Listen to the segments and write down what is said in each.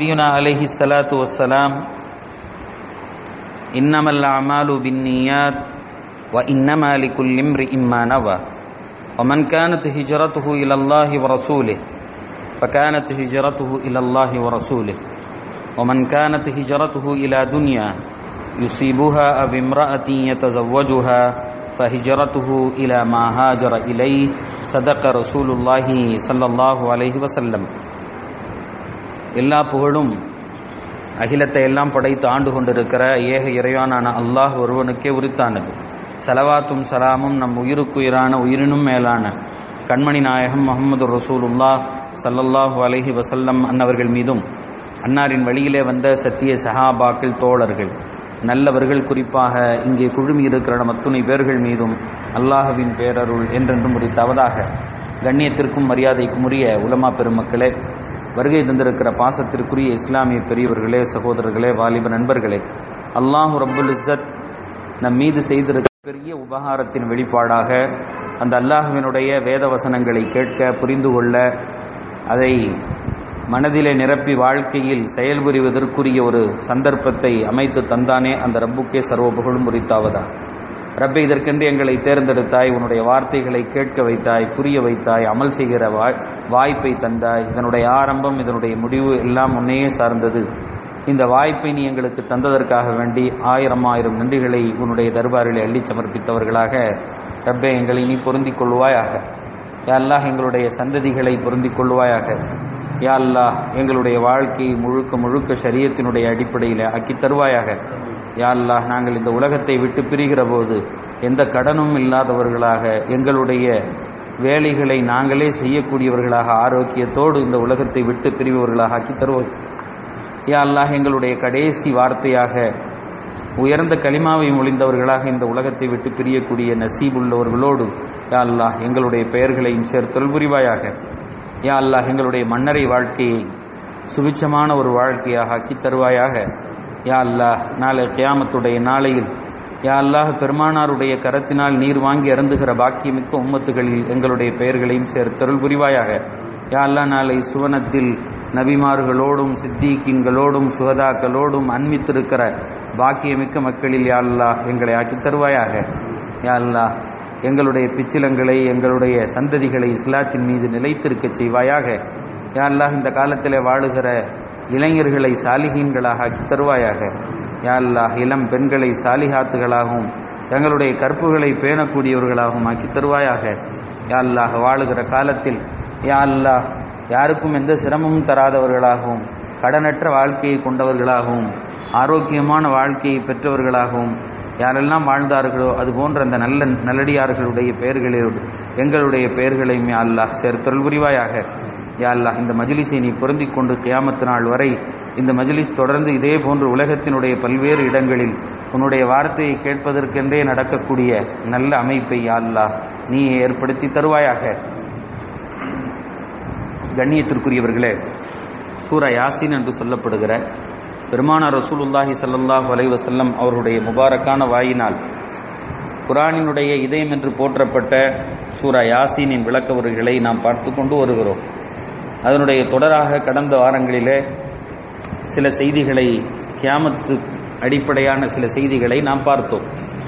نبينا عليه الصلاة والسلام إنما الأعمال بالنيات وإنما لكل امرئ ما نوى ومن كانت هجرته إلى الله ورسوله فكانت هجرته إلى الله ورسوله ومن كانت هجرته إلى دنيا يصيبها أو امرأة يتزوجها فهجرته إلى ما هاجر إليه صدق رسول الله صلى الله عليه وسلم எல்லா புகழும் அகிலத்தை எல்லாம் படைத்து ஆண்டு கொண்டிருக்கிற ஏக இறைவானான அல்லாஹ் ஒருவனுக்கே உரித்தானது சலவாத்தும் சலாமும் நம் உயிருக்குயிரான உயிரினும் மேலான கண்மணி நாயகம் முகமது ரசூலுல்லா சல்லல்லாஹு அலஹி வசல்லம் அன்னவர்கள் மீதும் அன்னாரின் வழியிலே வந்த சத்திய சஹாபாக்கள் தோழர்கள் நல்லவர்கள் குறிப்பாக இங்கே குழுமி இருக்கிற நம் அத்துணை பேர்கள் மீதும் அல்லாஹுவின் பேரருள் என்றென்றும் உரித்தாவதாக கண்ணியத்திற்கும் மரியாதைக்கும் உரிய உலமா பெருமக்களே வருகை தந்திருக்கிற பாசத்திற்குரிய இஸ்லாமிய பெரியவர்களே சகோதரர்களே வாலிப நண்பர்களே அல்லாஹு ரப்புல் இஸ்ஸத் நம் மீது செய்திருக்க பெரிய உபகாரத்தின் வெளிப்பாடாக அந்த அல்லாஹுவினுடைய வேத வசனங்களை கேட்க புரிந்து கொள்ள அதை மனதிலே நிரப்பி வாழ்க்கையில் செயல்புரிவதற்குரிய ஒரு சந்தர்ப்பத்தை அமைத்து தந்தானே அந்த ரப்புக்கே சர்வ புகழும் உரித்தாவதா ரப்பை இதற்கென்று எங்களை தேர்ந்தெடுத்தாய் உன்னுடைய வார்த்தைகளை கேட்க வைத்தாய் புரிய வைத்தாய் அமல் செய்கிற வாய் வாய்ப்பை தந்தாய் இதனுடைய ஆரம்பம் இதனுடைய முடிவு எல்லாம் முன்னையே சார்ந்தது இந்த வாய்ப்பை நீ எங்களுக்கு தந்ததற்காக வேண்டி ஆயிரம் ஆயிரம் நன்றிகளை உன்னுடைய தர்பாரில் அள்ளி சமர்ப்பித்தவர்களாக ரப்பை எங்களை நீ பொருந்திக் கொள்வாயாக யா அல்லாஹ் எங்களுடைய சந்ததிகளை பொருந்திக் கொள்வாயாக யா அல்லாஹ் எங்களுடைய வாழ்க்கையை முழுக்க முழுக்க சரியத்தினுடைய அடிப்படையில் ஆக்கி தருவாயாக யா அல்லாஹ் நாங்கள் இந்த உலகத்தை விட்டு பிரிகிற போது எந்த கடனும் இல்லாதவர்களாக எங்களுடைய வேலைகளை நாங்களே செய்யக்கூடியவர்களாக ஆரோக்கியத்தோடு இந்த உலகத்தை விட்டு பிரிபவர்களாக ஆக்கி தருவோம் யா அல்லாஹ் எங்களுடைய கடைசி வார்த்தையாக உயர்ந்த களிமாவை மொழிந்தவர்களாக இந்த உலகத்தை விட்டு பிரியக்கூடிய நசீப் உள்ளவர்களோடு யா அல்லாஹ் எங்களுடைய பெயர்களையும் சேர்த்தொல் புரிவாயாக யா அல்லாஹ் எங்களுடைய மன்னரை வாழ்க்கையை சுபிச்சமான ஒரு வாழ்க்கையாக ஆக்கி தருவாயாக யா அல்லாஹ் நாளை கியாமத்துடைய நாளையில் யா அல்லாஹ் பெருமானாருடைய கரத்தினால் நீர் வாங்கி அருந்துகிற பாக்கியமிக்க உம்மத்துகளில் எங்களுடைய பெயர்களையும் சேர்த்தருள் புரிவாயாக யா அல்லாஹ் நாளை சுவனத்தில் நபிமார்களோடும் சித்திகின்களோடும் சுகதாக்களோடும் அன்மித்திருக்கிற பாக்கியமிக்க மக்களில் யா அல்லாஹ் எங்களை ஆக்கி தருவாயாக யா அல்லாஹ் எங்களுடைய பிச்சிலங்களை எங்களுடைய சந்ததிகளை இஸ்லாத்தின் மீது நிலைத்திருக்க செய்வாயாக யா அல்லாஹ் இந்த காலத்தில் வாழுகிற இளைஞர்களை சாலிகீன்களாக ஆக்கி தருவாயாக யா அல்லாஹ் இளம் பெண்களை சாலிஹாத்துகளாகவும் தங்களுடைய கற்புகளை பேணக்கூடியவர்களாகவும் ஆக்கி தருவாயாக யா அல்லாஹ் வாழுகிற காலத்தில் யா அல்லாஹ் யாருக்கும் எந்த சிரமமும் தராதவர்களாகவும் கடனற்ற வாழ்க்கையை கொண்டவர்களாகவும் ஆரோக்கியமான வாழ்க்கையை பெற்றவர்களாகவும் யாரெல்லாம் வாழ்ந்தார்களோ அது போன்ற அந்த நல்ல நல்லடியார்களுடைய பெயர்களோடு எங்களுடைய பெயர்களையும் யா அல்லாஹ் சேர்த்தொல் புரிவாயாக யா அல்லாஹ் இந்த மஜிலிஸை நீ பொருந்தி கொண்டு கியாமத்து நாள் வரை இந்த மஜிலிஸ் தொடர்ந்து இதே போன்று உலகத்தினுடைய பல்வேறு இடங்களில் உன்னுடைய வார்த்தையை கேட்பதற்கென்றே நடக்கக்கூடிய நல்ல அமைப்பை யா அல்லாஹ் நீ ஏற்படுத்தி தருவாயாக கண்ணியத்திற்குரியவர்களே சூரா யாசின் என்று சொல்லப்படுகிற பெருமானார் ரசூலுல்லாஹி சல்லாஹூ அலைவசல்லம் அவருடைய முபாரக்கான வாயினால் குரானினுடைய இதயம் என்று போற்றப்பட்ட சூரா யாசீனின் விளக்க உரைகளை நாம் பார்த்து கொண்டு வருகிறோம் அதனுடைய தொடராக கடந்த வாரங்களிலே சில செய்திகளை கியாமத்து அடிப்படையான சில செய்திகளை நாம் பார்த்தோம்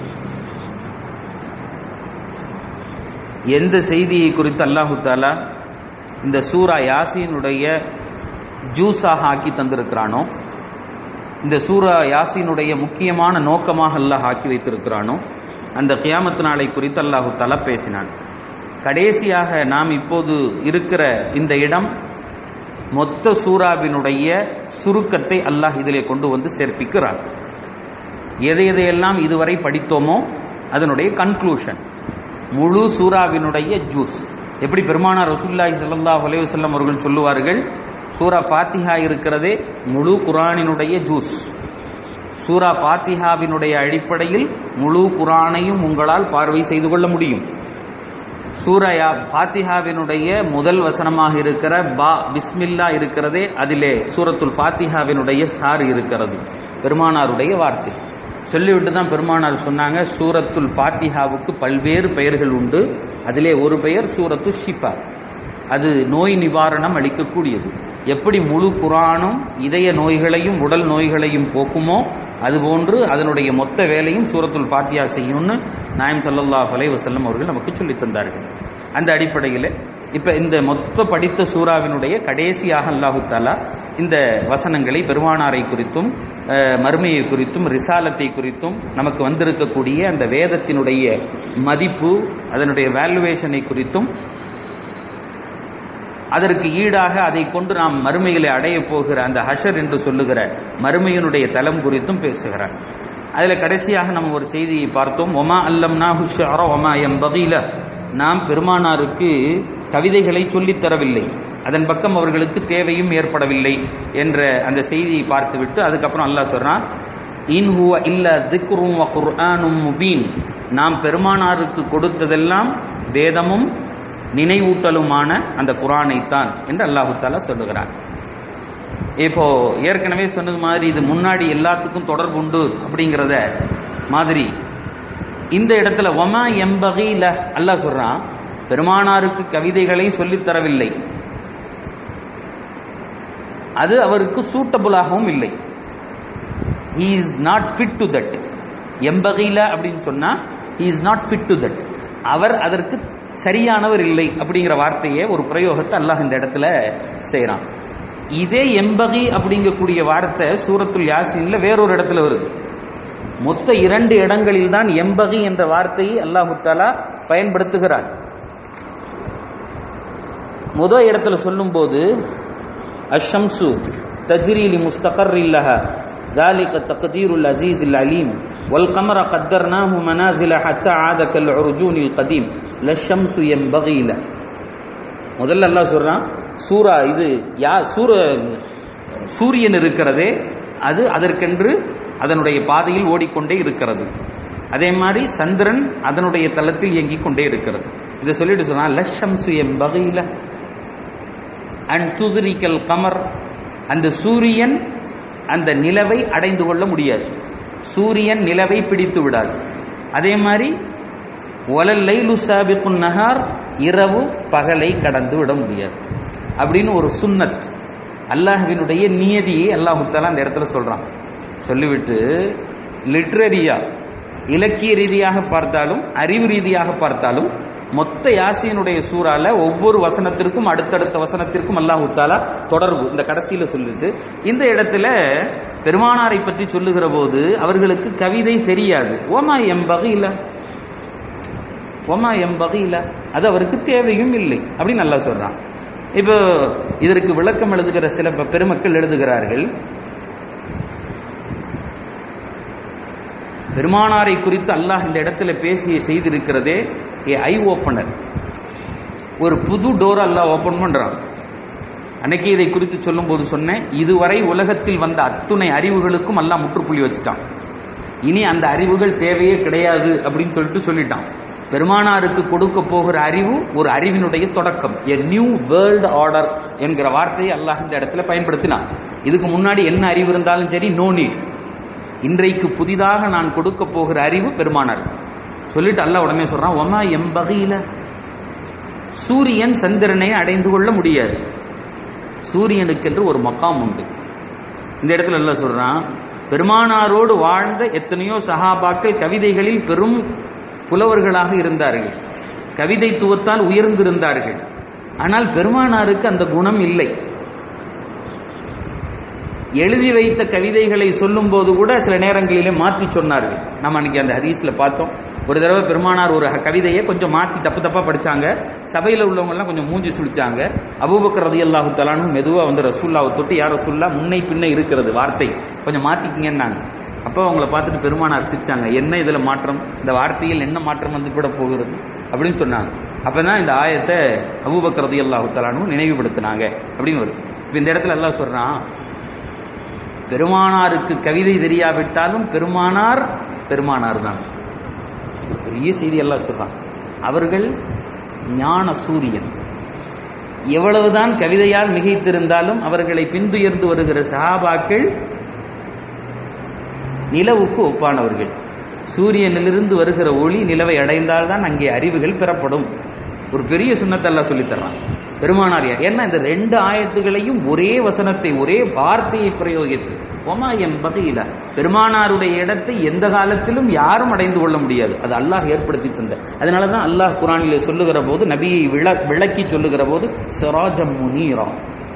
எந்த செய்தியை குறித்து அல்லாஹு தாலா இந்த சூரா யாசீனுடைய ஜூஸாக ஆக்கி தந்திருக்கிறானோ இந்த சூரா யாசீனுடைய முக்கியமான நோக்கமாக அல்லாஹ் ஆக்கி வைத்திருக்கிறானோ அந்த கியாமத்து நாளை குறித்து அல்லாஹு தலா பேசினான் கடைசியாக நாம் இப்போது இருக்கிற இந்த இடம் மொத்த சூறாவினுடைய சுருக்கத்தை அல்லாஹ் இதிலே கொண்டு வந்து சேர்ப்பிக்கிறார் எதை எதையெல்லாம் இதுவரை படித்தோமோ அதனுடைய கன்க்ளூஷன் முழு சூறாவினுடைய ஜூஸ் எப்படி பெருமானார் ரசூல்லாஹி சல்லா அலைவசல்லம் அவர்கள் சொல்லுவார்கள் சூரா பாத்திஹா இருக்கிறதே முழு குரானினுடைய ஜூஸ் சூரா பாத்திஹாவினுடைய அடிப்படையில் முழு குரானையும் உங்களால் பார்வை செய்து கொள்ள முடியும் சூரா பாத்திஹாவினுடைய முதல் வசனமாக இருக்கிற பா பிஸ்மில்லா இருக்கிறதே அதிலே சூரத்துல் பாத்திஹாவினுடைய சாறு இருக்கிறது பெருமானாருடைய வார்த்தை சொல்லிவிட்டு தான் பெருமானார் சொன்னாங்க சூரத்துல் ஃபாத்திஹாவுக்கு பல்வேறு பெயர்கள் உண்டு அதிலே ஒரு பெயர் சூரத்து ஷிஃபா அது நோய் நிவாரணம் அளிக்கக்கூடியது எப்படி முழு குரானும் இதய நோய்களையும் உடல் நோய்களையும் போக்குமோ அதுபோன்று அதனுடைய மொத்த வேலையும் சூரத்துல் ஃபாத்தியா செய்யும்னு நாயம் ஸல்லல்லாஹு அலைஹி வஸல்லம் அவர்கள் நமக்கு சொல்லித் தந்தார்கள் அந்த அடிப்படையில் இப்ப இந்த மொத்த படித்த சூறாவினுடைய கடைசியாக அல்லாஹு தாலா இந்த வசனங்களை பெருமானாரை குறித்தும் அஹ், மறுமையை குறித்தும் ரிசாலத்தை குறித்தும் நமக்கு வந்திருக்கக்கூடிய அந்த வேதத்தினுடைய மதிப்பு அதனுடைய வேல்யூவேஷனை குறித்தும் அதற்கு ஈடாக அதை கொண்டு நாம் மறுமைகளை அடைய போகிற அந்த ஹஷர் என்று சொல்லுகிற மறுமையினுடைய தலம் குறித்தும் பேசுகிறார் அதில் கடைசியாக நம்ம ஒரு செய்தியை பார்த்தோம் ஒமா அல்லம்னா ஹுஷார ஒமா எம் பகீல நாம் பெருமானாருக்கு கவிதைகளை சொல்லித் தரவில்லை அதன் பக்கம் அவர்களுக்கு தேவையும் ஏற்படவில்லை என்ற அந்த செய்தியை பார்த்துவிட்டு அதுக்கப்புறம் அல்லாஹ் சொல்றான் இன் ஹுவ இல்ல திக்ரும் வ குர்ஆனும் முபீன் நாம் பெருமானாருக்கு கொடுத்ததெல்லாம் வேதமும் நினைவூட்டலுமான அந்த குரானைத்தான் என்று அல்லாஹு தாலா சொல்லுகிறார் இப்போ ஏற்கனவே சொன்னது மாதிரி இது முன்னாடி எல்லாத்துக்கும் தொடர்பு உண்டு அப்படிங்கிறத மாதிரி இந்த இடத்துல ஒமா எம்பகில அல்லாஹ் சொல்றான் பெருமானாருக்கு கவிதைகளை சொல்லித் தரவில்லை அது அவருக்கு சூட்டபுளாகவும் இல்லை he is not fit to that எம்பகையில் அப்படின்னு சொன்னா he is not fit to that அவர் அதற்கு சரியானவர் இல்லை அப்படிங்கிற வார்த்தையை ஒரு பிரயோகத்தை அல்லாஹ் இந்த இடத்துல செய்கிறான் இதே எம்பகி அப்படிங்கக்கூடிய வார்த்தை சூரத்துல் யாசின்ல வேறொரு இடத்துல வருது மொத்த இரண்டு இடங்களில் தான் எம்பகி என்ற வார்த்தையை அல்லாஹு தாலா பயன்படுத்துகிறார் முதல் இடத்துல சொல்லும்போது அஷம்சு தஜ்ரீலி முஸ்தகர் இல்லஹா ذلك تقدير العزيز العليم والقمر قدرناه منازل حتى عاد كالعرجون القديم لا الشمس ينبغي له முதல்ல அல்லாஹ் சொல்றான் சூரா இது யா சூர சூரியன் இருக்கிறதே அது அதற்கென்று அதனுடைய பாதையில் ஓடிக்கொண்டே இருக்கிறது அதே மாதிரி சந்திரன் அதனுடைய தளத்தில் இயங்கிக் கொண்டே இருக்கிறது இதை சொல்லிட்டு சொன்னா லஷம்சு எம் பகையில அண்ட் துதிரிக்கல் கமர் அந்த சூரியன் அந்த நிலவை அடைந்து கொள்ள முடியாது சூரியன் நிலவை பிடித்து விடாது அதே மாதிரி ஒலல் லைலு சாபிக்குன் நகார் இரவு பகலை கடந்து விட முடியாது அப்படின்னு ஒரு சுன்னத் அல்லாஹ்வினுடைய நியதியை அல்லாஹு தாலா அந்த இடத்துல சொல்றான் சொல்லிவிட்டு லிட்ரரியா இலக்கிய ரீதியாக பார்த்தாலும் அறிவு ரீதியாக பார்த்தாலும் மொத்த யாசினுடைய சூறால ஒவ்வொரு வசனத்திற்கும் அடுத்தடுத்த வசனத்திற்கும் அல்லாஹு தாலா தொடர்பு இந்த கடைசியில சொல்லிட்டு இந்த இடத்துல பெருமானாரை பற்றி சொல்லுகிற போது அவர்களுக்கு கவிதை தெரியாது ஓமா எம் வகையில ஒமா எம் வகையில அது அவருக்கு தேவையும் இல்லை அப்படின்னு நல்லா சொல்றான் இப்போ இதற்கு விளக்கம் எழுதுகிற சில ப- பெருமக்கள் எழுதுகிறார்கள் பெருமானாரை குறித்து அல்லாஹ் இந்த இடத்துல பேசிய செய்திருக்கிறதே ஏ ஐ ஓப்பனர் ஒரு புது டோர் அல்லாஹ் ஓபன் பண்றான் அன்னைக்கு இதை குறித்து சொல்லும்போது சொன்னேன் இதுவரை உலகத்தில் வந்த அத்துணை அறிவுகளுக்கும் அல்லாஹ் முற்றுப்புள்ளி வச்சுட்டான் இனி அந்த அறிவுகள் தேவையே கிடையாது அப்படின்னு சொல்லிட்டு சொல்லிட்டான் பெருமானாருக்கு கொடுக்க போகிற அறிவு ஒரு அறிவினுடைய தொடக்கம் எ நியூ வேர்ல்ட் ஆர்டர் என்கிற வார்த்தையை அல்லாஹ் இந்த இடத்துல பயன்படுத்தினான் இதுக்கு முன்னாடி என்ன அறிவு இருந்தாலும் சரி நோ நீட் இன்றைக்கு புதிதாக நான் கொடுக்க போகிற அறிவு பெருமானார் சொல்லிட்டு அல்லாஹ் உடனே சொல்றான் ஒமா எம்பகையில சூரியன் சந்திரனை அடைந்து கொள்ள முடியாது சூரியனுக்கென்று ஒரு மக்காம் உண்டு இந்த இடத்துல எல்லாம் சொல்றான் பெருமானாரோடு வாழ்ந்த எத்தனையோ சகாபாக்கள் கவிதைகளில் பெரும் புலவர்களாக இருந்தார்கள் கவிதைத்துவத்தால் உயர்ந்திருந்தார்கள் ஆனால் பெருமானாருக்கு அந்த குணம் இல்லை எழுதி வைத்த கவிதைகளை சொல்லும்போது கூட சில நேரங்களிலே மாற்றி சொன்னார்கள் நம்ம அன்னைக்கு அந்த ஹதீஸ்ல பார்த்தோம் ஒரு தடவை பெருமானார் ஒரு கவிதையை கொஞ்சம் மாற்றி தப்பு தப்பா படிச்சாங்க சபையில் உள்ளவங்க எல்லாம் கொஞ்சம் மூஞ்சி சுழிச்சாங்க அபூபக்கர் ரதியல்லாஹு தலானும் மெதுவா வந்து ரசூல்லாவை தொட்டு யார் ரசூல்லா முன்னை பின்ன இருக்கிறது வார்த்தை கொஞ்சம் மாத்திக்கிங்கன்னாங்க அப்போ அவங்கள பார்த்துட்டு பெருமானார் சிரிச்சாங்க என்ன இதுல மாற்றம் இந்த வார்த்தையில் என்ன மாற்றம் வந்து கூட போகிறது அப்படின்னு சொன்னாங்க அப்பதான் இந்த ஆயத்தை அபூபக்கர் ரதியல்லாஹு தலானும் நினைவுபடுத்தினாங்க அப்படின்னு வருது இப்போ இந்த இடத்துல எல்லாம் சொல்றான் பெருமானாருக்கு கவிதை தெரியாவிட்டாலும் பெருமானார் பெருமானார் தான் பெரிய செய்தி எல்லாம் சொல்றான் அவர்கள் ஞான சூரியன் எவ்வளவுதான் கவிதையால் மிகைத்திருந்தாலும் அவர்களை பின்துயர்ந்து வருகிற சஹாபாக்கள் நிலவுக்கு ஒப்பானவர்கள் சூரியனிலிருந்து வருகிற ஒளி நிலவை அடைந்தால்தான் அங்கே அறிவுகள் பெறப்படும் ஒரு பெரிய சுண்ணத்தை அல்லாஹ் சொல்லி தர்றான் பெருமானார் யார் ஏன்னா இந்த ரெண்டு ஆயத்துகளையும் ஒரே வசனத்தை ஒரே வார்த்தையை பிரயோகித்து ஒமா என் பகையில பெருமானாருடைய இடத்தை எந்த காலத்திலும் யாரும் அடைந்து கொள்ள முடியாது அது அல்லாஹ் ஏற்படுத்தி தந்த அதனால தான் அல்லாஹ் குரானிலே சொல்லுகிற போது நபியை விள விளக்கி சொல்லுகிற போது சராஜம் முனீரா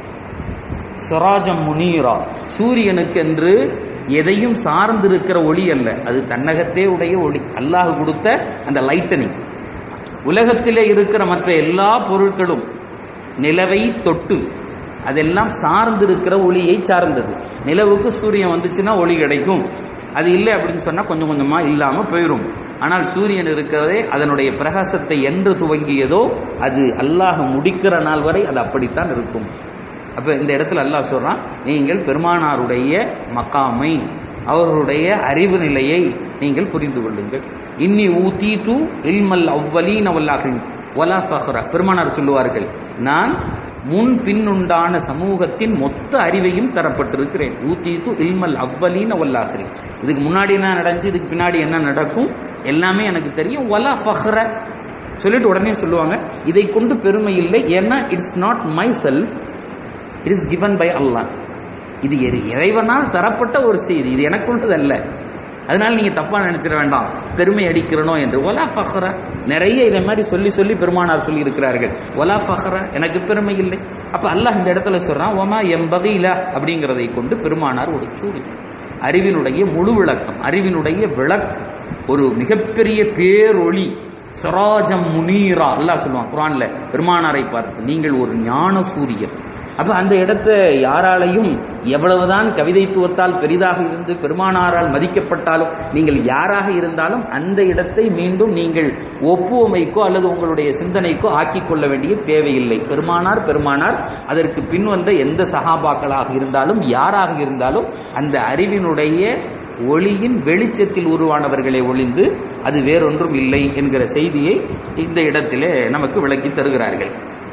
சராஜம் முனீரா சூரியனுக்கென்று எதையும் சார்ந்திருக்கிற ஒளி அல்ல அது தன்னகத்தே உடைய ஒளி அல்லாஹ் கொடுத்த அந்த லைட்டனிங் உலகத்திலே இருக்கிற மற்ற எல்லா பொருட்களும் நிலவை தொட்டு அதெல்லாம் சார்ந்திருக்கிற ஒளியை சார்ந்தது நிலவுக்கு சூரியன் வந்துச்சுன்னா ஒளி கிடைக்கும் அது இல்லை அப்படின்னு சொன்னா கொஞ்சம் கொஞ்சமா இல்லாம போயிடும் ஆனால் சூரியன் இருக்கிறதே அதனுடைய பிரகாசத்தை என்று துவங்கியதோ அது அல்லாஹ் முடிக்கிற நாள் வரை அது அப்படித்தான் இருக்கும் அப்ப இந்த இடத்துல அல்லாஹ் சொல்றான் நீங்கள் பெருமானாருடைய மக்காமை அவர்களுடைய அறிவு நிலையை நீங்கள் புரிந்து கொள்ளுங்கள் இன்னி ஊத்தி டு இல்மல் அவ்வலீன் அவல்லாகின் வலா ஃபஹ்ரா பெருமானார் சொல்லுவார்கள் நான் முன் பின்னுண்டான சமூகத்தின் மொத்த அறிவையும் தரப்பட்டிருக்கிறேன் ஊத்தி டு இல்மல் அவ்வலீன் அவல்லாகிறேன் இதுக்கு முன்னாடி என்ன நடந்துச்சு இதுக்கு பின்னாடி என்ன நடக்கும் எல்லாமே எனக்கு தெரியும் வலா ஃபஹ்ர சொல்லிட்டு உடனே சொல்லுவாங்க இதை கொண்டு பெருமை இல்லை ஏன்னா it's not myself it is given by Allah இது இறை- இறைவனால் தரப்பட்ட ஒரு செய்தி இது எனக்குள்ளது அல்ல அதனால நீங்க தப்பா நினைச்சிட வேண்டாம் பெருமை அடிக்கிறனோ என்று ஒலா ஃபஹ்ரா நிறைய இதை மாதிரி சொல்லி சொல்லி பெருமானார் சொல்லி இருக்கிறார்கள் ஒலா ஃபஹ்ரா எனக்கு பெருமை இல்லை அப்ப அல்லாஹ் இந்த இடத்துல சொல்றான் ஒமா எம்பகையில அப்படிங்கிறதை கொண்டு பெருமானார் ஒரு சூடி அறிவினுடைய முழு விளக்கம் அறிவினுடைய விளக்கம் ஒரு மிகப்பெரிய பேரொளி சராஜம் முனீரா அல்லாஹ் சொல்லுவான் குரான்ல பெருமானாரை பார்த்து நீங்கள் ஒரு ஞான சூரியன் அப்ப அந்த இடத்தை யாராலையும் எவ்வளவுதான் கவிதைத்துவத்தால் பெரிதாக இருந்து பெருமானாரால் மதிக்கப்பட்டாலும் நீங்கள் யாராக இருந்தாலும் அந்த இடத்தை மீண்டும் நீங்கள் ஒப்புவமைக்கோ அல்லது உங்களுடைய சிந்தனைக்கோ ஆக்கிக் கொள்ள வேண்டிய தேவையில்லை பெருமானார் பெருமானார் அதற்கு பின் வந்த எந்த சகாபாக்களாக இருந்தாலும் யாராக இருந்தாலும் அந்த அறிவினுடைய ஒளியின் வெளிச்சத்தில் உருவானவர்களே ஒளிந்து அது வேறொன்றும் இல்லை என்கிற செய்தியை இந்த இடத்திலே நமக்கு விளக்கி தருகிறார்கள்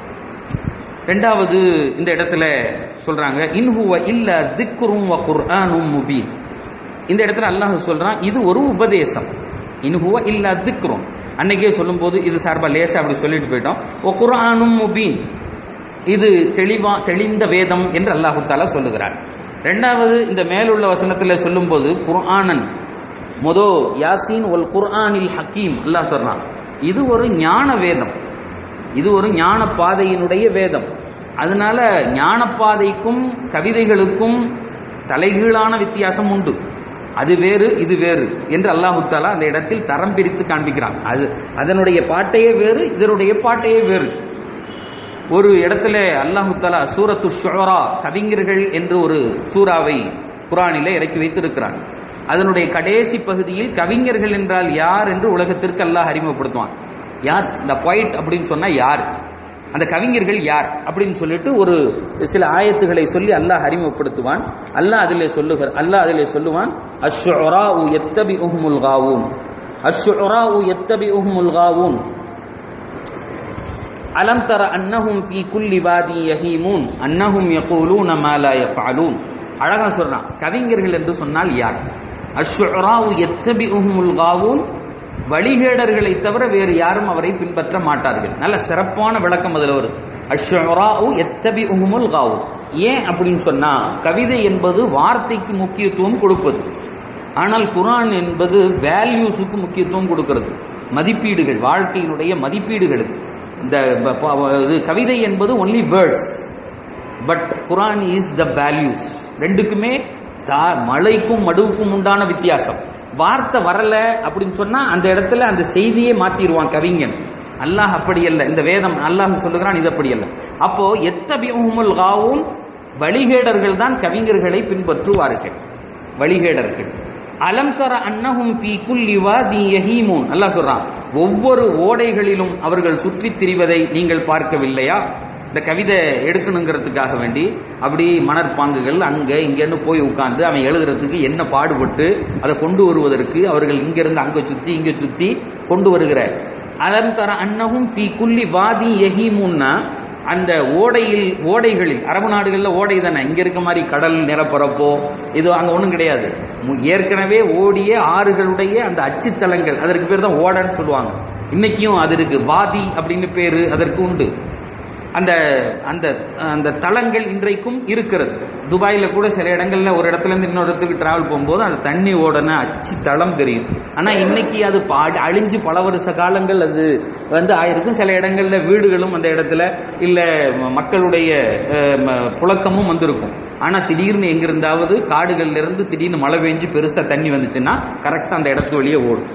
ரெண்டாவது இந்த இடத்துல சொல்றாங்க இன்ஹுவ இல்ல திக்ரும் வ குர்ஆனும் முபீன் இந்த இடத்துல அல்லாஹ் சொல்றான் இது ஒரு உபதேசம் இன்ஹுவ இல்ல திக்ரும் அன்னைக்கே சொல்லும்போது இது சார்பா லேசா அப்படி சொல்லிட்டு போயிட்டோம் ஒ குர்ஆனும் முபீன் இது தெளிவா தெளிந்த வேதம் என்று அல்லாஹு தாலா சொல்லுகிறார் ரெண்டாவது இந்த மேலுள்ள வசனத்தில் சொல்லும்போது குர்ஆனன் மொதோ யாசீன் ஒல் குர்ஆனில் ஹக்கீம் அல்லாஹ் சொல்றான் இது ஒரு ஞான வேதம் இது ஒரு ஞான பாதையினுடைய வேதம் அதனால ஞான பாதைக்கும் கவிதைகளுக்கும் தலைகீழான வித்தியாசம் உண்டு அது வேறு இது வேறு என்று அல்லாஹு தாலா அந்த இடத்தில் தரம் பிரித்து காண்பிக்கிறான் அது அதனுடைய பாட்டையே வேறு இதனுடைய பாட்டையே வேறு ஒரு இடத்துல அல்லாஹு தாலா சூரத்து ஷுரா கவிஞர்கள் என்று ஒரு சூறாவை குரானிலே இறக்கி வைத்திருக்கிறான் அதனுடைய கடைசி பகுதியில் கவிஞர்கள் என்றால் யார் என்று உலகத்திற்கு அல்லாஹ் அறிமுகப்படுத்துவான் யார் இந்த பாயிண்ட் அப்படின்னு சொன்னா யார் அந்த கவிஞர்கள் யார் அப்படின்னு சொல்லிட்டு ஒரு சில ஆயத்துகளை சொல்லி அல்லாஹ் அறிமுகப்படுத்துவான் அல்லாஹ் அதிலே சொல்லுகிற அல்லாஹ் அதிலே சொல்லுவான் அஷ்ஷுராஉ யத்தபிஉஹுமுல் காவூன் அஷ்ஷுராஉ யத்தபிஉஹுமுல் காவூன் அலம் தர அன்னஹும் ஃபீ குல்லி வாதி யஹீமூன் அன்னஹும் யகூலூன மா லா யஃபஅலூன் அழகா சொல்றான் கவிஞர்கள் என்று சொன்னால் யார் அஷ்ஷுராஉ யத்தபிஉஹுமுல் காவூன் வழிகேடர்களை தவிர வேறு யாரும் அவரை பின்பற்ற மாட்டார்கள் நல்ல சிறப்பான விளக்கம் அதுல வருது அஷ்ஷுராஉ யத்தபிஉஹுமுல் காவூன் ஏன் அப்படின்னு சொன்னா கவிதை என்பது வார்த்தைக்கு முக்கியத்துவம் கொடுப்பது ஆனால் குரான் என்பது வேல்யூஸுக்கு முக்கியத்துவம் கொடுக்கிறது மதிப்பீடுகள் வாழ்க்கையினுடைய மதிப்பீடுகளுக்கு இந்த ப- ப- இது கவிதை என்பது only words but Quran is the values ரெண்டுக்குமே தா- மழைக்கும் மடுவுக்கும் உண்டான வித்தியாசம் வார்த்தை வரல அப்படின்னு சொன்னா அந்த இடத்துல அந்த செய்தியே மாத்திடுவான் கவிஞன் அல்லாஹ் அப்படி அல்ல இந்த வேதம் அல்லாஹ் சொல்லுகிறான் இது அப்படி அல்ல அப்போ எத்தபியுமுல் காவும் வழிகேடர்கள் தான் கவிஞர்களை பின்பற்றுவார்கள் வழிகேடர்கள் அலம் தர அன்னஹும் ஃபீ குல்லி வாதி யஹீமூன் அல்லாஹ் சொல்றான் ஒவ்வொரு ஓடைகளிலும் அவர்கள் சுற்றித் திரிவதை நீங்கள் பார்க்கவில்லையா இந்த கவிதை எடுக்கணுங்கிறதுக்காக வேண்டி அப்படி மணற்பாங்குகள் அங்க இங்கன்னு போய் உட்கார்ந்து அவன் எழுதுறதுக்கு என்ன பாடுபட்டு அதை கொண்டு வருவதற்கு அவர்கள் இங்கிருந்து அங்க சுத்தி இங்க சுத்தி கொண்டு வருகிற அலம் தர அன்னஹும் ஃபீ குல்லி வாதி யஹீமூன்னா அந்த ஓடையில் ஓடைகளில் அரபு நாடுகளில் ஓடை தானே இங்க இருக்க மாதிரி கடல் நிலப்பரப்போ இது அங்க ஒன்றும் கிடையாது மு- ஏற்கனவே ஓடிய ஆறுகளுடைய அந்த அச்சுத்தலங்கள் அதற்கு பேர் தான் ஓடன்னு சொல்லுவாங்க இன்னைக்கும் அது இருக்கு வாதி அப்படின்னு பேரு அதற்கு உண்டு அந்த அந்த அந்த தளங்கள் இன்றைக்கும் இருக்கிறது துபாயில கூட சில இடங்கள்ல ஒரு இடத்துல இருந்து இன்னொரு இடத்துக்கு டிராவல் போகும்போது அந்த தண்ணி ஓடன அச்சு தளம் தெரியும் ஆனா இன்னைக்கு அது பா- அழிஞ்சு பல வருஷ காலங்கள் அது வந்து ஆயிருக்கும் சில இடங்கள்ல வீடுகளும் அந்த இடத்துல இல்ல ம- மக்களுடைய அஹ், ம- புழக்கமும் வந்திருக்கும் ஆனா திடீர்னு எங்கிருந்தாவது காடுகள்ல இருந்து திடீர்னு மழை பெஞ்சு பெருசா தண்ணி வந்துச்சுன்னா கரெக்டா அந்த இடத்து வழியே ஓடும்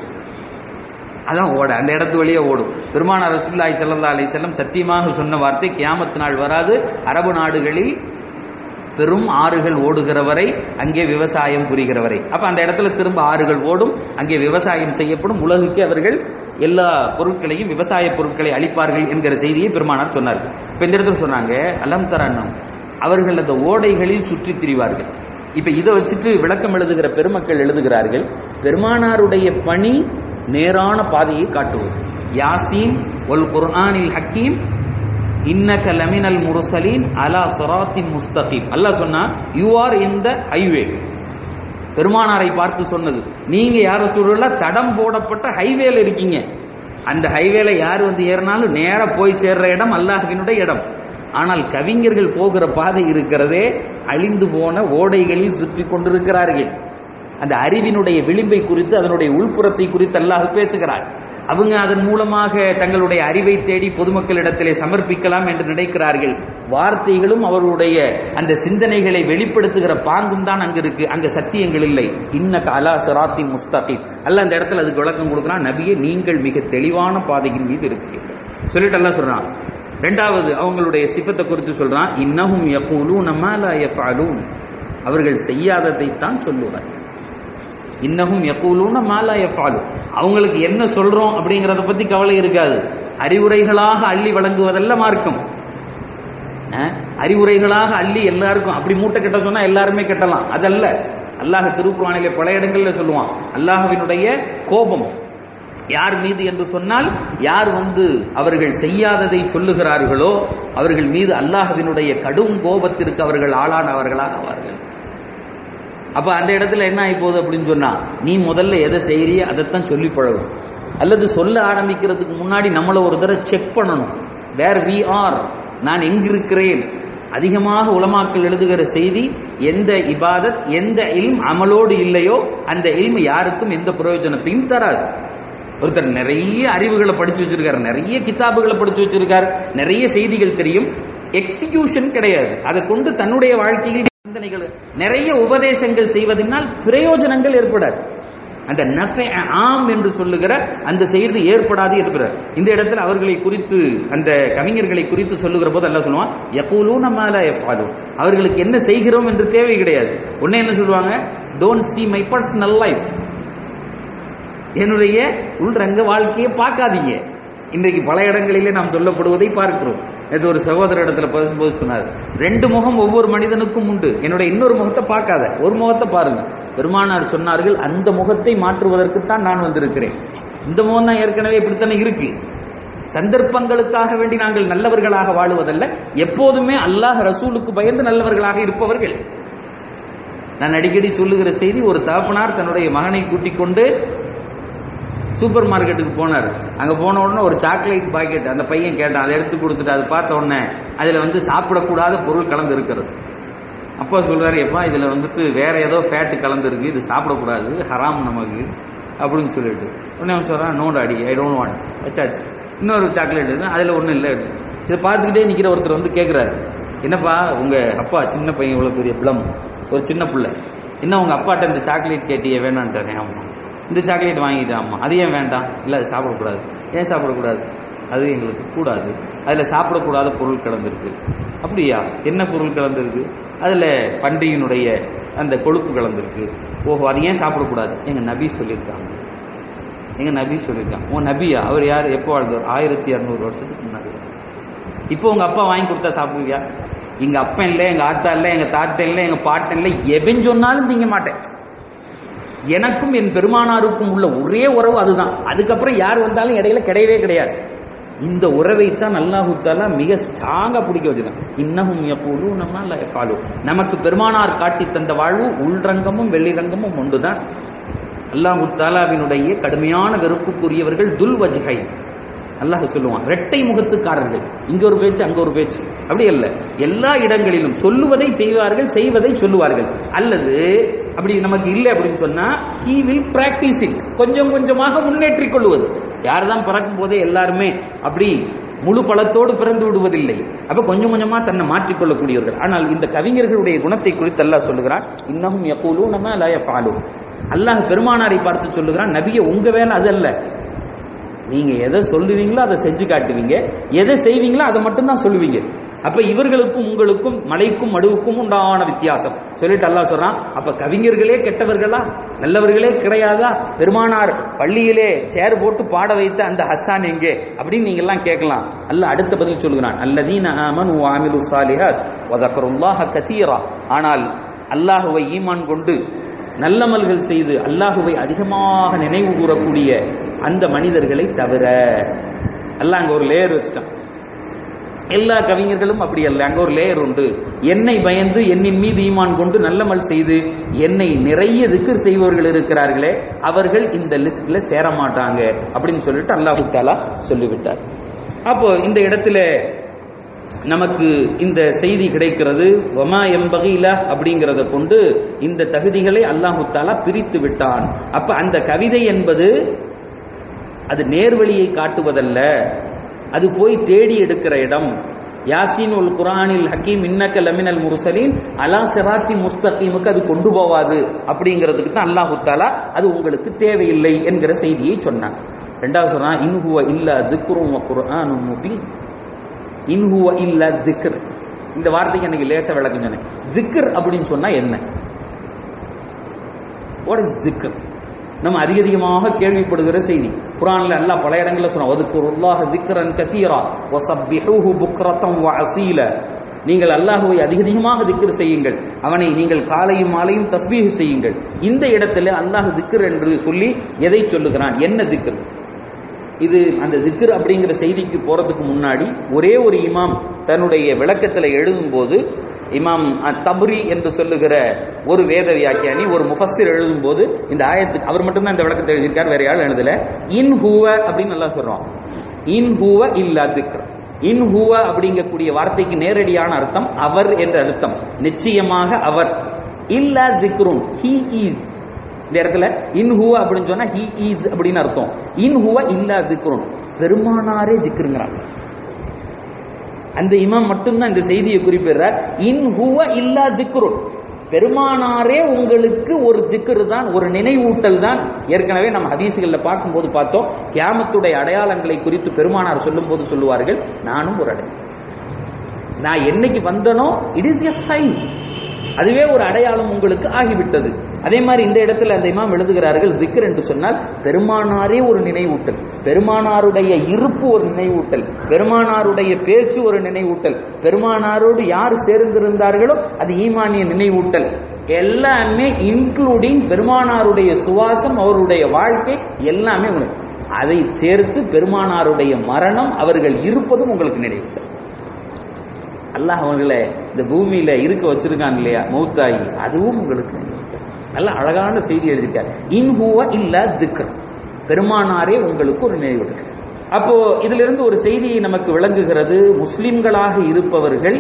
அதான் ஓட அந்த இடத்து வழியே ஓடும் பெருமானார் ரசூலுல்லாஹி ஸல்லல்லாஹு அலைஹி வஸல்லம் சத்தியமாக சொன்ன வார்த்தை கியாமத் நாள் வராது அரபு நாடுகளில் பெரும் ஆறுகள் ஓடுகிற வரை அங்கே விவசாயம் புரிகிற வரை அப்ப அந்த இடத்துல திரும்ப ஆறுகள் ஓடும் அங்கே விவசாயம் செய்யப்படும் உலகுக்கு அவர்கள் எல்லா பொருட்களையும் விவசாய பொருட்களை அளிப்பார்கள் என்கிற செய்தியை பெருமானார் சொன்னார்கள் இப்ப இந்த இடத்துல சொன்னாங்க அலம் தரணும் அவர்கள் அந்த ஓடைகளில் சுற்றி திரிவார்கள் இப்ப இதை வச்சுட்டு விளக்கம் எழுதுகிற பெருமக்கள் எழுதுகிறார்கள் பெருமானாருடைய பணி நேரான பாதையை காட்டுவது யாசீன் ஒல் குர்ஆனில் ஹக்கீம் இன்னக லமினல் முர்சலீன் அலா சொராத்தின் முஸ்தகீம் அல்லாஹ் சொன்னா you are in the highway பெருமானாரை பார்த்து சொன்னது நீங்க யார சொல்றல தடம் போடப்பட்ட ஹைவேல இருக்கீங்க அந்த ஹைவேல யார் வந்து ஏறினாலும் நேரா போய் சேர்ற இடம் அல்லாஹ்வினுடைய இடம் ஆனால் கவிஞர்கள் போகிற பாதை இருக்கிறதே அழிந்து போன ஓடைகளில் சுற்றி கொண்டிருக்கிறார்கள் அந்த அறிவினுடைய விளிம்பை குறித்து அதனுடைய உள்புறத்தை குறித்து அல்லாஹ் பேசுகிறார் அவங்க அதன் மூலமாக தங்களுடைய அறிவை தேடி பொதுமக்களிடத்திலே சமர்ப்பிக்கலாம் என்று நினைக்கிறார்கள் வார்த்தைகளும் அவர்களுடைய அந்த சிந்தனைகளை வெளிப்படுத்துகிற பாங்கும் தான் அங்க இருக்கு அங்க சத்தியங்கள் இல்லை இன்னக அலா சிராத்தி முஸ்தகிம் அல்ல அந்த இடத்துல அதுக்கு விளக்கம் கொடுக்குறான் நபியே நீங்கள் மிக தெளிவான பாதையின் மீது இருக்கிறீர்கள் சொல்லிட்டு எல்லாம் சொல்றான் ரெண்டாவது அவங்களுடைய சிஃபத்தை குறித்து சொல்றான் இன்னஹும் யகூலூன மா லா யஃபஅலூன் அவர்கள் செய்யாததை தான் சொல்லுவார் இன்னஹும் யகூலூன மா லா யஃபஅலூன் அவங்களுக்கு என்ன சொல்றோம் அப்படிங்கறத பத்தி கவலை இருக்காது அறிவுரைகளாக அள்ளி வழங்குவதல்ல மார்க்கம் அஹ், அறிவுரைகளாக அள்ளி எல்லாருக்கும் அப்படி மூட்டை கட்ட சொன்னா எல்லாருமே கட்டலாம் அதல்ல அல்லாஹ் திருக்குறானிலே பல இடங்கள்ல சொல்லுவான் அல்லாஹ்வினுடைய கோபம் யார் மீது என்று சொன்னால் யார் வந்து அவர்கள் செய்யாததை சொல்லுகிறார்களோ அவர்கள் மீது அல்லாஹ்வினுடைய கடும் கோபத்திற்கு அவர்கள் ஆளானவர்களாக ஆவார்கள் அப்ப அந்த இடத்துல என்ன ஆகி போகுது அப்படின்னு சொன்னா நீ முதல்ல எதை செய்யறிய அதைத்தான் சொல்லி பழகும் அல்லது சொல்ல ஆரம்பிக்கிறதுக்கு முன்னாடி நம்மள ஒரு தடவை செக் பண்ணணும் வேர் வி ஆர் நான் எங்கிருக்கிறேன் அதிகமாக உலமாக்கள் எழுதுகிற செய்தி எந்த இபாதத் எந்த இல்ம் அமலோடு இல்லையோ அந்த இல்ம் யாருக்கும் எந்த பிரயோஜனத்தையும் தராது ஒருத்தர் நிறைய அறிவுகளை படிச்சு வச்சிருக்காரு நிறைய கிதாபுகளை படிச்சு வச்சிருக்காரு நிறைய செய்திகள் தெரியும் எக்ஸிகியூஷன் கிடையாது அதை கொண்டு தன்னுடைய வாழ்க்கையில் சிந்தனைகள் நிறைய உபதேசங்கள் செய்வதனால் பிரயோஜனங்கள் ஏற்படாது அந்த நஃபை ஆம் என்று சொல்லுகிற அந்த செய்தி ஏற்படாது இருக்கிறார் இந்த இடத்துல அவர்களை குறித்து அந்த கவிஞர்களை குறித்து சொல்லுகிற போது எல்லாம் சொல்லுவான் எப்போலூ நம்மால எஃபாலு அவர்களுக்கு என்ன செய்கிறோம் என்று தேவை கிடையாது உடனே என்ன சொல்லுவாங்க don't see my personal life என்னுடைய உள்ரங்க வாழ்க்கையை பார்க்காதீங்க இன்றைக்கு பல இடங்களிலே நாம் சொல்லப்படுவதை பார்க்கிறோம் இது ஒரு சகோதர இடத்துல பேசும்போது சொன்னார் ரெண்டு முகம் ஒவ்வொரு மனிதனுக்கும் உண்டு என்னுடைய இன்னொரு முகத்தை பார்க்காத ஒரு முகத்தை பாருங்க பெருமானார் சொன்னார்கள் அந்த முகத்தை மாற்றுவதற்குத்தான் நான் வந்திருக்கிறேன் இந்த முகம் தான் ஏற்கனவே இப்படித்தானே இருக்கு சந்தர்ப்பங்களுக்காக வேண்டி நாங்கள் நல்லவர்களாக வாழுவதல்ல எப்போதுமே அல்லாஹ் ரசூலுக்கு பயந்து நல்லவர்களாக இருப்பவர்கள் நான் அடிக்கடி சொல்லுகிற செய்தி ஒரு தகப்பனார் தன்னுடைய மகனை கூட்டிக் கொண்டு சூப்பர் மார்க்கெட்டுக்கு போனார் அங்க போன உடனே ஒரு சாக்லேட் பாக்கெட் அந்த பையன் கேட்டான் அதை எடுத்து கொடுத்துட்டு அதை பார்த்த உடனே அதுல வந்து சாப்பிடக்கூடாத பொருள் கலந்து இருக்கிறது அப்பா சொல்றாரு எப்பா இதுல வந்துட்டு வேற ஏதோ ஃபேட் கலந்து இருக்கு இது சாப்பிடக்கூடாது ஹராம் நமக்கு அப்படின்னு சொல்லிட்டு உடனே அவன் சொல்றான் no daddy I don't want வச்சாச்சு இன்னொரு சாக்லேட் இருக்கு அதுல ஒண்ணும் இல்லை இதை பார்த்துக்கிட்டே நிக்கிற ஒருத்தர் வந்து கேட்கிறாரு என்னப்பா உங்க அப்பா சின்ன பையன் இவ்வளவு பெரிய பிளம் ஒரு சின்ன பிள்ளை இன்னும் உங்க அப்பாட்ட இந்த சாக்லேட் கேட்டியே வேணான்ட்டானே ஆமா இந்த சாக்லேட் வாங்கிட்டு ஆமா அது ஏன் வேண்டாம் இல்லை அது சாப்பிடக்கூடாது ஏன் சாப்பிடக்கூடாது அது எங்களுக்கு கூடாது அதில் சாப்பிடக்கூடாத பொருள் கலந்துருக்கு அப்படியா என்ன பொருள் கலந்துருக்கு அதில் பன்றியினுடைய அந்த கொழுப்பு கலந்துருக்கு ஓஹோ அது ஏன் சாப்பிடக்கூடாது எங்கள் நபி சொல்லியிருக்காங்க எங்கள் நபி சொல்லியிருக்காங்க உன் நபியா அவர் யார் எப்போ வாழ்ந்தார் ஆயிரத்தி இரநூறு வருஷத்துக்கு முன்னாடி இப்போ உங்கள் அப்பா வாங்கி கொடுத்தா சாப்பிடுவியா எங்க அப்பன் இல்லை எங்க ஆத்தா இல்லை எங்க தாத்தா இல்லை எங்க பாட்டன் இல்லை எவன் சொன்னாலும் திங்க மாட்டேன் எனக்கும் என் பெருமானாருக்கும் உள்ள ஒரே உறவு அதுதான் அதுக்கப்புறம் யார் வந்தாலும் இடையில கிடையவே கிடையாது இந்த உறவை தான் அல்லாஹு தாலா மிக ஸ்ட்ராங்கா பிடிக்க வச்சிருக்கான் இன்னமும் எப்போதும் நம்ம எப்பாலும் நமக்கு பெருமானார் காட்டி தந்த வாழ்வு உள்ரங்கமும் வெளிரங்கமும் ஒன்றுதான் அல்லாஹு தாலாவினுடைய கடுமையான வெறுப்புக்குரியவர்கள் துல்வஜ்கை அல்லாஹ் சொல்லுவான் ரெட்டை முகத்துக்காரர்கள் இங்க ஒரு பேச்சு அங்க ஒரு பேச்சு அப்படி அல்ல எல்லா இடங்களிலும் சொல்லுவதை செய்வார்கள் செய்வதை சொல்லுவார்கள் அல்லது அப்படி நமக்கு இல்லை அப்படின்னு சொன்னா ஹீ வில் பிராக்டிஸ் இட் கொஞ்சம் கொஞ்சமாக முன்னேற்றிக் கொள்வது யார் தான் பிறக்கும் போதே எல்லாருமே அப்படி முழு பலத்தோடு பிறந்து விடுவதில்லை அப்ப கொஞ்சம் கொஞ்சமா தன்னை மாற்றிக்கொள்ளக்கூடியவர்கள் ஆனால் இந்த கவிஞர்களுடைய குணத்தை குறித்து அல்லாஹ் சொல்லுகிறான் இன்னமும் எப்போலோ நம்ம லய பாலும் அல்லாஹ் பெருமானாரை பார்த்து சொல்லுகிறான் நபியை உங்க வேலை அது அல்ல நீங்க எதை சொல்லுவீங்களோ அதை செஞ்சு காட்டுவீங்க எதை செய்வீங்களோ அதை மட்டும்தான் சொல்லுவீங்க அப்ப இவர்களுக்கும் உங்களுக்கும் மலைக்கும் மடுவுக்கும் உண்டான வித்தியாசம் சொல்லிட்டு அல்லாஹ் சொல்றான் அப்ப கவிஞர்களே கெட்டவர்களா நல்லவர்களே கிடையாதா பெருமானார் பள்ளியிலே சேர் போட்டு பாட வைத்த அந்த ஹஸ்ஸான் எங்கே அப்படின்னு நீங்க எல்லாம் கேட்கலாம் அல்ல அடுத்த பதில் சொல்கிறான் அல்லதீன ஆமன் ஆமிலு சாலிஹத் வதக்கருல்லாஹ கதீரா ஆனால் அல்லாஹுவை ஈமான் கொண்டு நல்லமல்கள் செய்து அல்லாஹுவை அதிகமாக நினைவு கூறக்கூடிய அந்த மனிதர்களை தவிர அல்லாஹ் அங்க ஒரு லேயர் வச்சுட்டான் எல்லா கவிஞர்களும் அப்படி அல்ல அங்க ஒரு லேயர் உண்டு என்னை பயந்து என்னின் மீது ஈமான் கொண்டு நல்லமல் செய்து என்னை நிறைய திக்கர் செய்பவர்கள் இருக்கிறார்களே அவர்கள் இந்த லிஸ்ட்ல சேர மாட்டாங்க அப்படின்னு சொல்லிட்டு அல்லாஹு தாலா சொல்லிவிட்டார் அப்போ இந்த இடத்துல நமக்கு இந்த செய்தி கிடைக்கிறது வமா எம்பகையில அப்படிங்கிறத கொண்டு இந்த தகுதிகளை அல்லாஹு தாலா பிரித்து விட்டான் அப்ப அந்த கவிதை என்பது அது நேர்வழியை காட்டுவதல்ல அது போய் தேடி எடுக்கிற இடம் யாசின் உல் குரானில் ஹக்கீம் இன்னக்க லமினல் முர்சலீன் அலா சிராத்தி முஸ்தகீமுக்கு அது கொண்டு போவாது அப்படிங்கிறதுக்கு தான் அல்லாஹு தாலா அது உங்களுக்கு தேவையில்லை என்கிற செய்தியை சொன்னான் ரெண்டாவது சொன்னா இன்ஹுவ இல்ல திக்ரும் குர்ஆனும் முபீன் இன்ஹுவ இல்ல திக்ர் இந்த வார்த்தைக்கு எனக்கு லேச விளக்கம் சொன்னேன் திக்ர் அப்படின்னு சொன்னா என்ன வாட் இஸ் திக்ர் நம்ம அதிக அதிகமாக கேள்விப்படுகிற செய்தி குரான்ல அல்லாஹ் பல இடங்கள்ல சொன்னா ஒதுக்குருல்லாஹ் திக்ரன் கசீரா வசப்பிஹூஹு புக்ரத்தம் வ அசீல நீங்கள் அல்லாஹுவை அதிக அதிகமாக திக்ர் செய்யுங்கள் அவனை நீங்கள் காலையும் மாலையும் தஸ்பீஹ் செய்யுங்கள் இந்த இடத்துல அல்லாஹ் திக்ர் என்று சொல்லி எதை சொல்லுகிறான் என்ன திக்ர் இது அந்த திக்ர் அப்படிங்கிற செய்திக்கு போறதுக்கு முன்னாடி ஒரே ஒரு இமாம் தன்னுடைய விளக்கத்தில் எழுதும்போது இமாம் தபுரி என்று சொல்லுகிற ஒரு வேத வியாக்கியானி ஒரு முஃபஸிர் எழுதும்போது இந்த ஆயத்துக்கு அவர் மட்டும்தான் இந்த விளக்கத்தை எழுதியிருக்கார் வேற யாரும் எழுதல இன் ஹூவ அப்படின்னு நல்லா சொல்றோம் இன் ஹூவ இல்லா திக்ர் இன் ஹூவ அப்படிங்கக்கூடிய வார்த்தைக்கு நேரடியான அர்த்தம் அவர் என்ற அர்த்தம் நிச்சயமாக அவர் இல்லா திக்ருன் ஹி இஸ் இந்த இடத்துல இன் ஹுவ அப்படின்னு சொன்னா ஹி இஸ் அப்படின்னு அர்த்தம் இன் ஹுவ இல்லா திக்ருன் பெருமானாரே திக்ருங்கிறாங்க அந்த இமாம் மட்டும்தான் இந்த செய்தியை குறிப்பிடுறார் இன் ஹுவ இல்லா திக்ருன் பெருமானாரே உங்களுக்கு ஒரு திக்ரு தான் ஒரு நினைவூட்டல் தான் ஏற்கனவே நம்ம ஹதீசுகளில் பார்க்கும்போது பார்த்தோம் கியாமத்துடைய அடையாளங்களை குறித்து பெருமானார் சொல்லும்போது சொல்லுவார்கள் நானும் ஒரு அடையாளம் நான் என்னைக்கு வந்தனோ இட் இஸ் எ சைன் அதுவே ஒரு அடையாளம் உங்களுக்கு ஆகிவிட்டது அதே மாதிரி இந்த இடத்துல அந்த இமாம் எழுதுகிறார்கள் திக்ர் என்று சொன்னால் பெருமானாரே ஒரு நினைவூட்டல் பெருமானாருடைய இருப்பு ஒரு நினைவூட்டல் பெருமானாருடைய பேச்சு ஒரு நினைவூட்டல் பெருமானாரோடு யார் சேர்ந்திருந்தார்களோ அது ஈமானிய நினைவூட்டல் எல்லாமே இன்க்ளூடிங் பெருமானாருடைய சுவாசம் அவருடைய வாழ்க்கை எல்லாமே உங்களுக்கு அதை சேர்த்து பெருமானாருடைய மரணம் அவர்கள் இருப்பதும் உங்களுக்கு நினைவூட்டல் அல்லாஹ் அவர்களை இந்த பூமியில இருக்க வச்சிருக்கான் இல்லையா மௌத்தாயி அதுவும் உங்களுக்கு நல்ல அழகான செய்தி எழுதியிருக்கார் இன்ஹுவ இல்ல திக்ர் பெருமானாரே உங்களுக்கு ஒரு நினைவு அப்போ இதுல இருந்து ஒரு செய்தி நமக்கு விளங்குகிறது முஸ்லிம்களாக இருப்பவர்கள்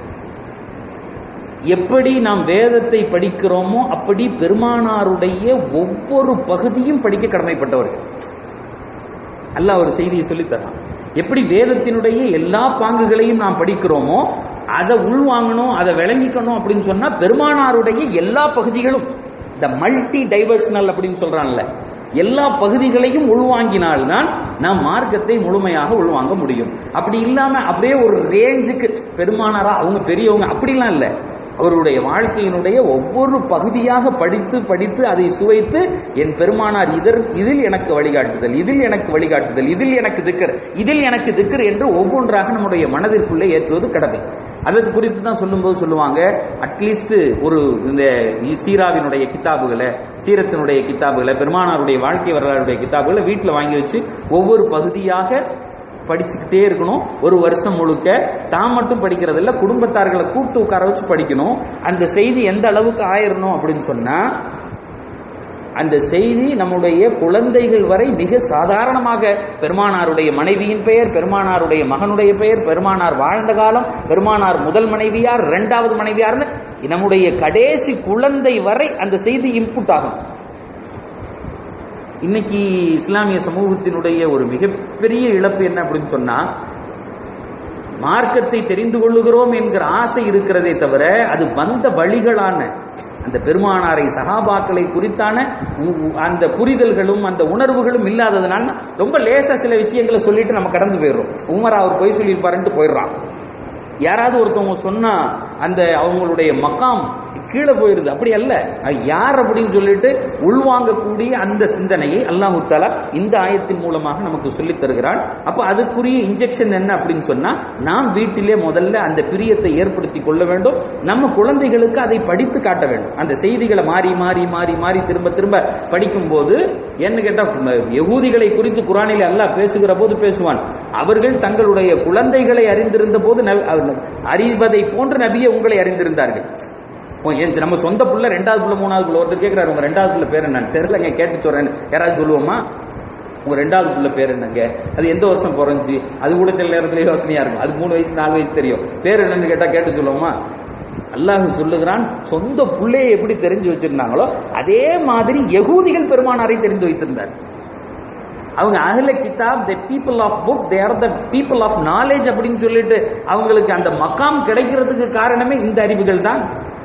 எப்படி நாம் வேதத்தை படிக்கிறோமோ அப்படி பெருமானாருடைய ஒவ்வொரு பகுதியும் படிக்க கடமைப்பட்டவர்கள் அல்லாஹ் ஒரு செய்தியை சொல்லித்தரான் எப்படி வேதத்தினுடைய எல்லா பாங்குகளையும் நாம் படிக்கிறோமோ அதை உள்வாங்கணும் அதை விளங்கிக்கணும் அப்படின்னு சொன்னா பெருமானாருடைய எல்லா பகுதிகளும் இந்த மல்டி டைவர்ஷனல் அப்படின்னு சொல்றான்ல எல்லா பகுதிகளையும் உள்வாங்கினால்தான் நாம் மார்க்கத்தை முழுமையாக உள்வாங்க முடியும் அப்படி இல்லாம அப்படியே ஒரு ரேஞ்சுக்கு பெருமானாரா அவங்க பெரியவங்க அப்படிலாம் இல்லை அவருடைய வாழ்க்கையினுடைய ஒவ்வொரு பகுதியாக படித்து படித்து அதை சுவைத்து என் பெருமானார் இதர் இதில் எனக்கு வழிகாட்டுதல் இதில் எனக்கு வழிகாட்டுதல் இதில் எனக்கு திக்கர் இதில் எனக்கு திக்கர் என்று ஒவ்வொன்றாக நம்முடைய மனதிற்குள்ளே ஏற்றுவது கடமை அதற்கு குறித்து தான் சொல்லும்போது சொல்லுவாங்க அட்லீஸ்ட் ஒரு இந்த சீராவினுடைய கித்தாபுகளை சீரத்தினுடைய கித்தாபுகளை பெருமானாருடைய வாழ்க்கை வரலாறுடைய கித்தாபுகளை வீட்டில் வாங்கி வச்சு ஒவ்வொரு பகுதியாக படிச்சுக்கிட்டே இருக்கணும் ஒரு வருஷம் முழுக்க தான் மட்டும் படிக்கிறது இல்ல குடும்பத்தார்களை கூட்டு உட்கார வச்சு படிக்கணும் அந்த செய்தி எந்த அளவுக்கு ஆயிரணும் அப்படின்னு சொன்னா அந்த செய்தி நம்முடைய குழந்தைகள் வரை மிக சாதாரணமாக பெருமானாருடைய மனைவியின் பெயர் பெருமானாருடைய மகனுடைய பெயர் பெருமானார் வாழ்ந்த காலம் பெருமானார் முதல் மனைவியார் இரண்டாவது மனைவியார்னு நம்முடைய கடைசி குழந்தை வரை அந்த செய்தி இன்புட் ஆகும் இன்னைக்கு இஸ்லாமிய சமூகத்தினுடைய ஒரு மிகப்பெரிய இழப்பு என்ன அப்படின்னு சொன்னா மார்க்கத்தை தெரிந்து கொள்ளுகிறோம் என்கிற ஆசை இருக்கிறதே தவிர அது வந்த வழிகளான அந்த பெருமானாரை சகாபாக்களை குறித்தான உ- உ- அந்த புரிதல்களும் அந்த உணர்வுகளும் இல்லாததுனால ரொம்ப லேசா சில விஷயங்களை சொல்லிட்டு நம்ம கடந்து போயிடுறோம் உமர் அவர் பொய் சொல்லியிருப்பாருன்ட்டு போயிடுறான் யாராவது ஒருத்தவங்க சொன்னா அந்த அவங்களுடைய மக்காம் கீழே போயிருது அப்படி அல்ல அது யார் அப்படின்னு சொல்லிட்டு உள்வாங்கக்கூடிய அந்த சிந்தனையை அல்லாஹு தாலா இந்த ஆயத்தின் மூலமாக நமக்கு சொல்லித் தருகிறான் அப்ப அதுக்குரிய இன்ஜெக்ஷன் என்ன அப்படின்னு சொன்னா நாம் வீட்டிலே முதல்ல அந்த பிரியத்தை ஏற்படுத்தி கொள்ள வேண்டும் நம்ம குழந்தைகளுக்கு அதை படித்து காட்ட வேண்டும் அந்த செய்திகளை மாறி மாறி மாறி மாறி திரும்ப திரும்ப படிக்கும் போது என்ன கேட்டா யகூதிகளை குறித்து குரானில் அல்லாஹ் பேசுகிற போது பேசுவான் அவர்கள் தங்களுடைய குழந்தைகளை அறிந்திருந்த போது நபி- அவர் அறிவதை போன்று நபியை உங்களை அறிந்திருந்தார்கள் ஓ, ஏன் நம்ம சொந்த புள்ள ரெண்டாவது புள்ள மூணாவது புள்ள ஒருத்தர் கேட்கிறாரு உங்க ரெண்டாவது புள்ள பேர் என்னன்னு தெரியலங்க கேட்டு சொல்றேன் யாராவது சொல்லுவோமா உங்க ரெண்டாவது புள்ள பேர் என்னங்க அது எந்த வருஷம் பிறந்துச்சு அது கூட சில நேரத்துல யோசனையா இருக்கும் அது மூணு வயசு நாலு வயசு தெரியும் பேர் என்னன்னு கேட்டா கேட்டு சொல்லுவோமா அல்லாஹ் சொல்லுகிறான் சொந்த புள்ளையை எப்படி தெரிஞ்சு வச்சிருந்தாங்களோ அதே மாதிரி யகூதிகள் பெருமானாரை தெரிந்து வைத்திருந்தார் அவங்க அஹ்ல கிதாப் the people of book they are the people of knowledge அப்படின்னு சொல்லிட்டு அவங்களுக்கு அந்த மக்காம் கிடைக்கிறதுக்கு காரணமே இந்த அறிவுகள் தான்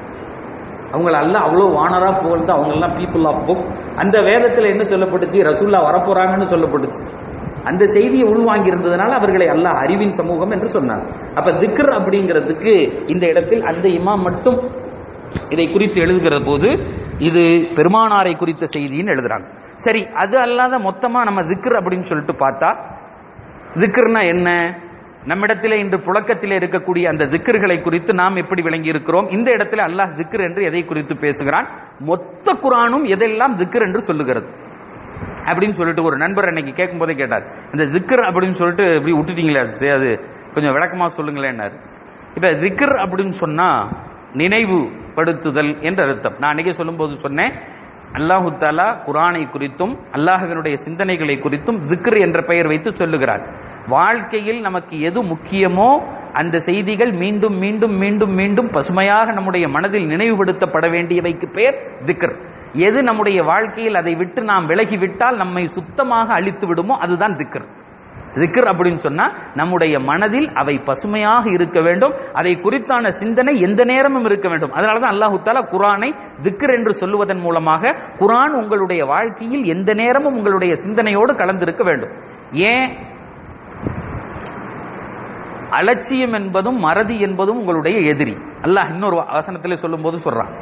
அவங்கள அல்ல அவ்வளோ வானரா புகழ்ந்து அவங்க எல்லாம் பீப்புள் ஆஃப் புக் அந்த வேதத்தில் என்ன சொல்லப்பட்டுச்சு ரசூல்லா வரப்போறாங்கன்னு சொல்லப்பட்டுச்சு அந்த செய்தியை உள்வாங்கி இருந்ததுனால அவர்களை அல்லாஹ் அறிவின் சமூகம் என்று சொன்னார் அப்ப திக்ர் அப்படிங்கிறதுக்கு இந்த இடத்தில் அந்த இமாம் மட்டும் இதை குறித்து எழுதுகிற போது இது பெருமானாரை குறித்த செய்தின்னு எழுதுறாங்க சரி அது அல்லாத மொத்தமா நம்ம திக்ர் அப்படின்னு சொல்லிட்டு பார்த்தா திக்ர்னா என்ன நம்மிடத்திலே இன்று புழக்கத்திலே இருக்கக்கூடிய அந்த திக்ர்களை குறித்து நாம் எப்படி விளங்கி இருக்கிறோம் இந்த இடத்துல அல்லாஹ் திக்ர் என்று எதை குறித்து பேசுகிறான் மொத்த குரானும் எதெல்லாம் திக்ர் என்று சொல்லுகிறது அப்படின்னு சொல்லிட்டு ஒரு நண்பர் அன்னைக்கு கேட்கும் போதே கேட்டார் இந்த திக்ர் அப்படின்னு சொல்லிட்டு இப்படி விட்டுட்டீங்களே அது அது கொஞ்சம் விளக்கமா சொல்லுங்களேன்னாரு இப்ப திக்ர் அப்படின்னு சொன்னா நினைவுபடுத்துதல் என்ற அர்த்தம் நான் அன்னைக்கு சொல்லும்போது சொன்னேன் அல்லாஹு தாலா குரானை குறித்தும் அல்லாஹ்வினுடைய சிந்தனைகளை குறித்தும் திக்ர் என்ற பெயர் வைத்து சொல்லுகிறார் வாழ்க்கையில் நமக்கு எது முக்கியமோ அந்த செய்திகள் மீண்டும் மீண்டும் மீண்டும் மீண்டும் பசுமையாக நம்முடைய மனதில் நினைவுபடுத்தப்பட வேண்டியவைக்கு பெயர் திக்ர் எது நம்முடைய வாழ்க்கையில் அதை விட்டு நாம் விலகிவிட்டால் நம்மை சுத்தமாக அழித்து விடுமோ அதுதான் திக்ர் திக்ர் அப்படின்னு சொன்னா நம்முடைய மனதில் அவை பசுமையாக இருக்க வேண்டும் அதை குறித்தான சிந்தனை எந்த நேரமும் இருக்க வேண்டும் அதனாலதான் அல்லாஹு தாலா குரானை திக்ர் என்று சொல்லுவதன் மூலமாக குரான் உங்களுடைய வாழ்க்கையில் எந்த நேரமும் உங்களுடைய சிந்தனையோடு கலந்திருக்க வேண்டும் ஏன் அலட்சியம் என்பதும் மறதி என்பதும் உங்களுடைய எதிரி அல்லாஹ் இன்னொரு வசனத்திலே சொல்லும்போது சொல்றான்